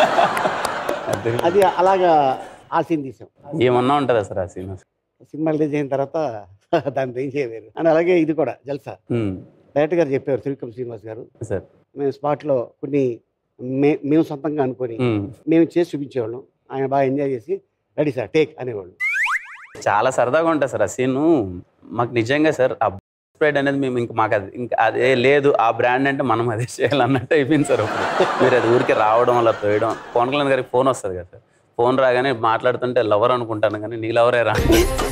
అదే. అది అలాగా ఆ సీన్ తీసాం ఏమన్నా ఉంటుందా సార్ ఆ సీన్ సినిమా రిలీజ్ అయిన తర్వాత దాన్ని ఏం చేయలేరు అని అలాగే ఇది కూడా జల్సా ఉమ్, డైరెక్టర్ గారు చెప్పారు త్రివిక్రమ్ శ్రీనివాస్ గారు సార్ మేము స్పాట్లో కొన్ని మే మేము సొంతంగా అనుకొని ఉమ్. మేము చేసి చూపించేవాళ్ళం ఆయన బాగా ఎంజాయ్ చేసి రెడీ సార్ టేక్ అనేవాళ్ళు చాలా సరదాగా ఉంటుంది సార్ ఆ సీన్ మాకు నిజంగా సార్ ఆ స్ప్రెడ్ అనేది మేము ఇంకా మాకు అది ఇంకా అదే లేదు ఆ బ్రాండ్ అంటే మనం అదే చేయాలన్నట్టు అయిపోయింది సార్ అప్పుడు మీరు అది ఊరికి రావడం అలా తోయడం పవన్ కళ్యాణ్ గారికి ఫోన్ వస్తుంది కదా సార్ ఫోన్ రాగానే మాట్లాడుతుంటే లవర్ అనుకుంటాను కానీ నీ లవరే రా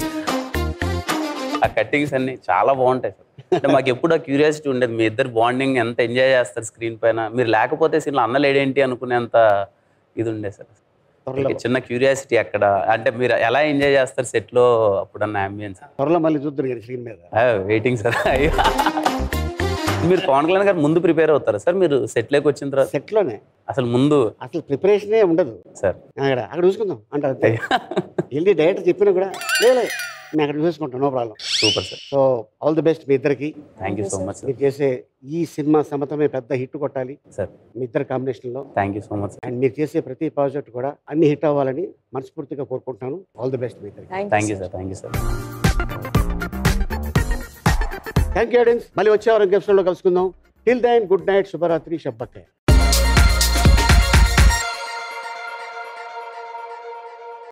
ఆ కట్టింగ్స్ అన్ని చాలా బాగుంటాయి సార్ అంటే మాకు ఎప్పుడు ఆ క్యూరియాసిటీ ఉండేది మీ ఇద్దరు బాండింగ్ ఎంత ఎంజాయ్ చేస్తారు స్క్రీన్ పైన మీరు లేకపోతే సీన్లో అన్నలేడేంటి అనుకునేంత ఇది ఉండే సార్ త్వరలో చిన్న క్యూరియాసిటీ అక్కడ అంటే మీరు ఎలా ఎంజాయ్ చేస్తారు సెట్ లో అప్పుడన్న అంబియన్స్ త్వరలో మళ్ళీ చూద్దరు కానీ స్క్రీన్ మీద వెయిటింగ్ సార్ మీరు పవన్ కళ్యాణ్ గారు ముందు ప్రిపేర్ అవుతారా సార్ మీరు సెట్ లోకి వచ్చిన తర్వాత సెట్లోనే అసలు ముందు అసలు ప్రిపరేషనే ఉండదు సార్ అక్కడ అక్కడ చూసుకుందాం అంటారు అంతే వెళ్ళి డైరెక్టర్ చెప్పినా కూడా లేదు నేను అక్కడ చూసుకుంటాను no problem super sir so all the best మీ ఇద్దరికి thank you so much sir మీరు చేసే ఈ సినిమా సమతమే పెద్ద హిట్ కొట్టాలి సార్ మీ ఇద్దరు కాంబినేషన్లో thank you so much sir and మీరు చేసే ప్రతి ప్రాజెక్ట్ కూడా అన్ని హిట్ అవ్వాలని మనస్ఫూర్తిగా కోరుకుంటున్నాను ఆల్ ది బెస్ట్ మీ ఇద్దరికి thank you sir thank you sir thank you audience మళ్ళీ వచ్చే వారం ఎపిసోడ్లో కలుసుకుందాం టిల్ దైన్ గుడ్ నైట్ శుభరాత్రి షబ్బకే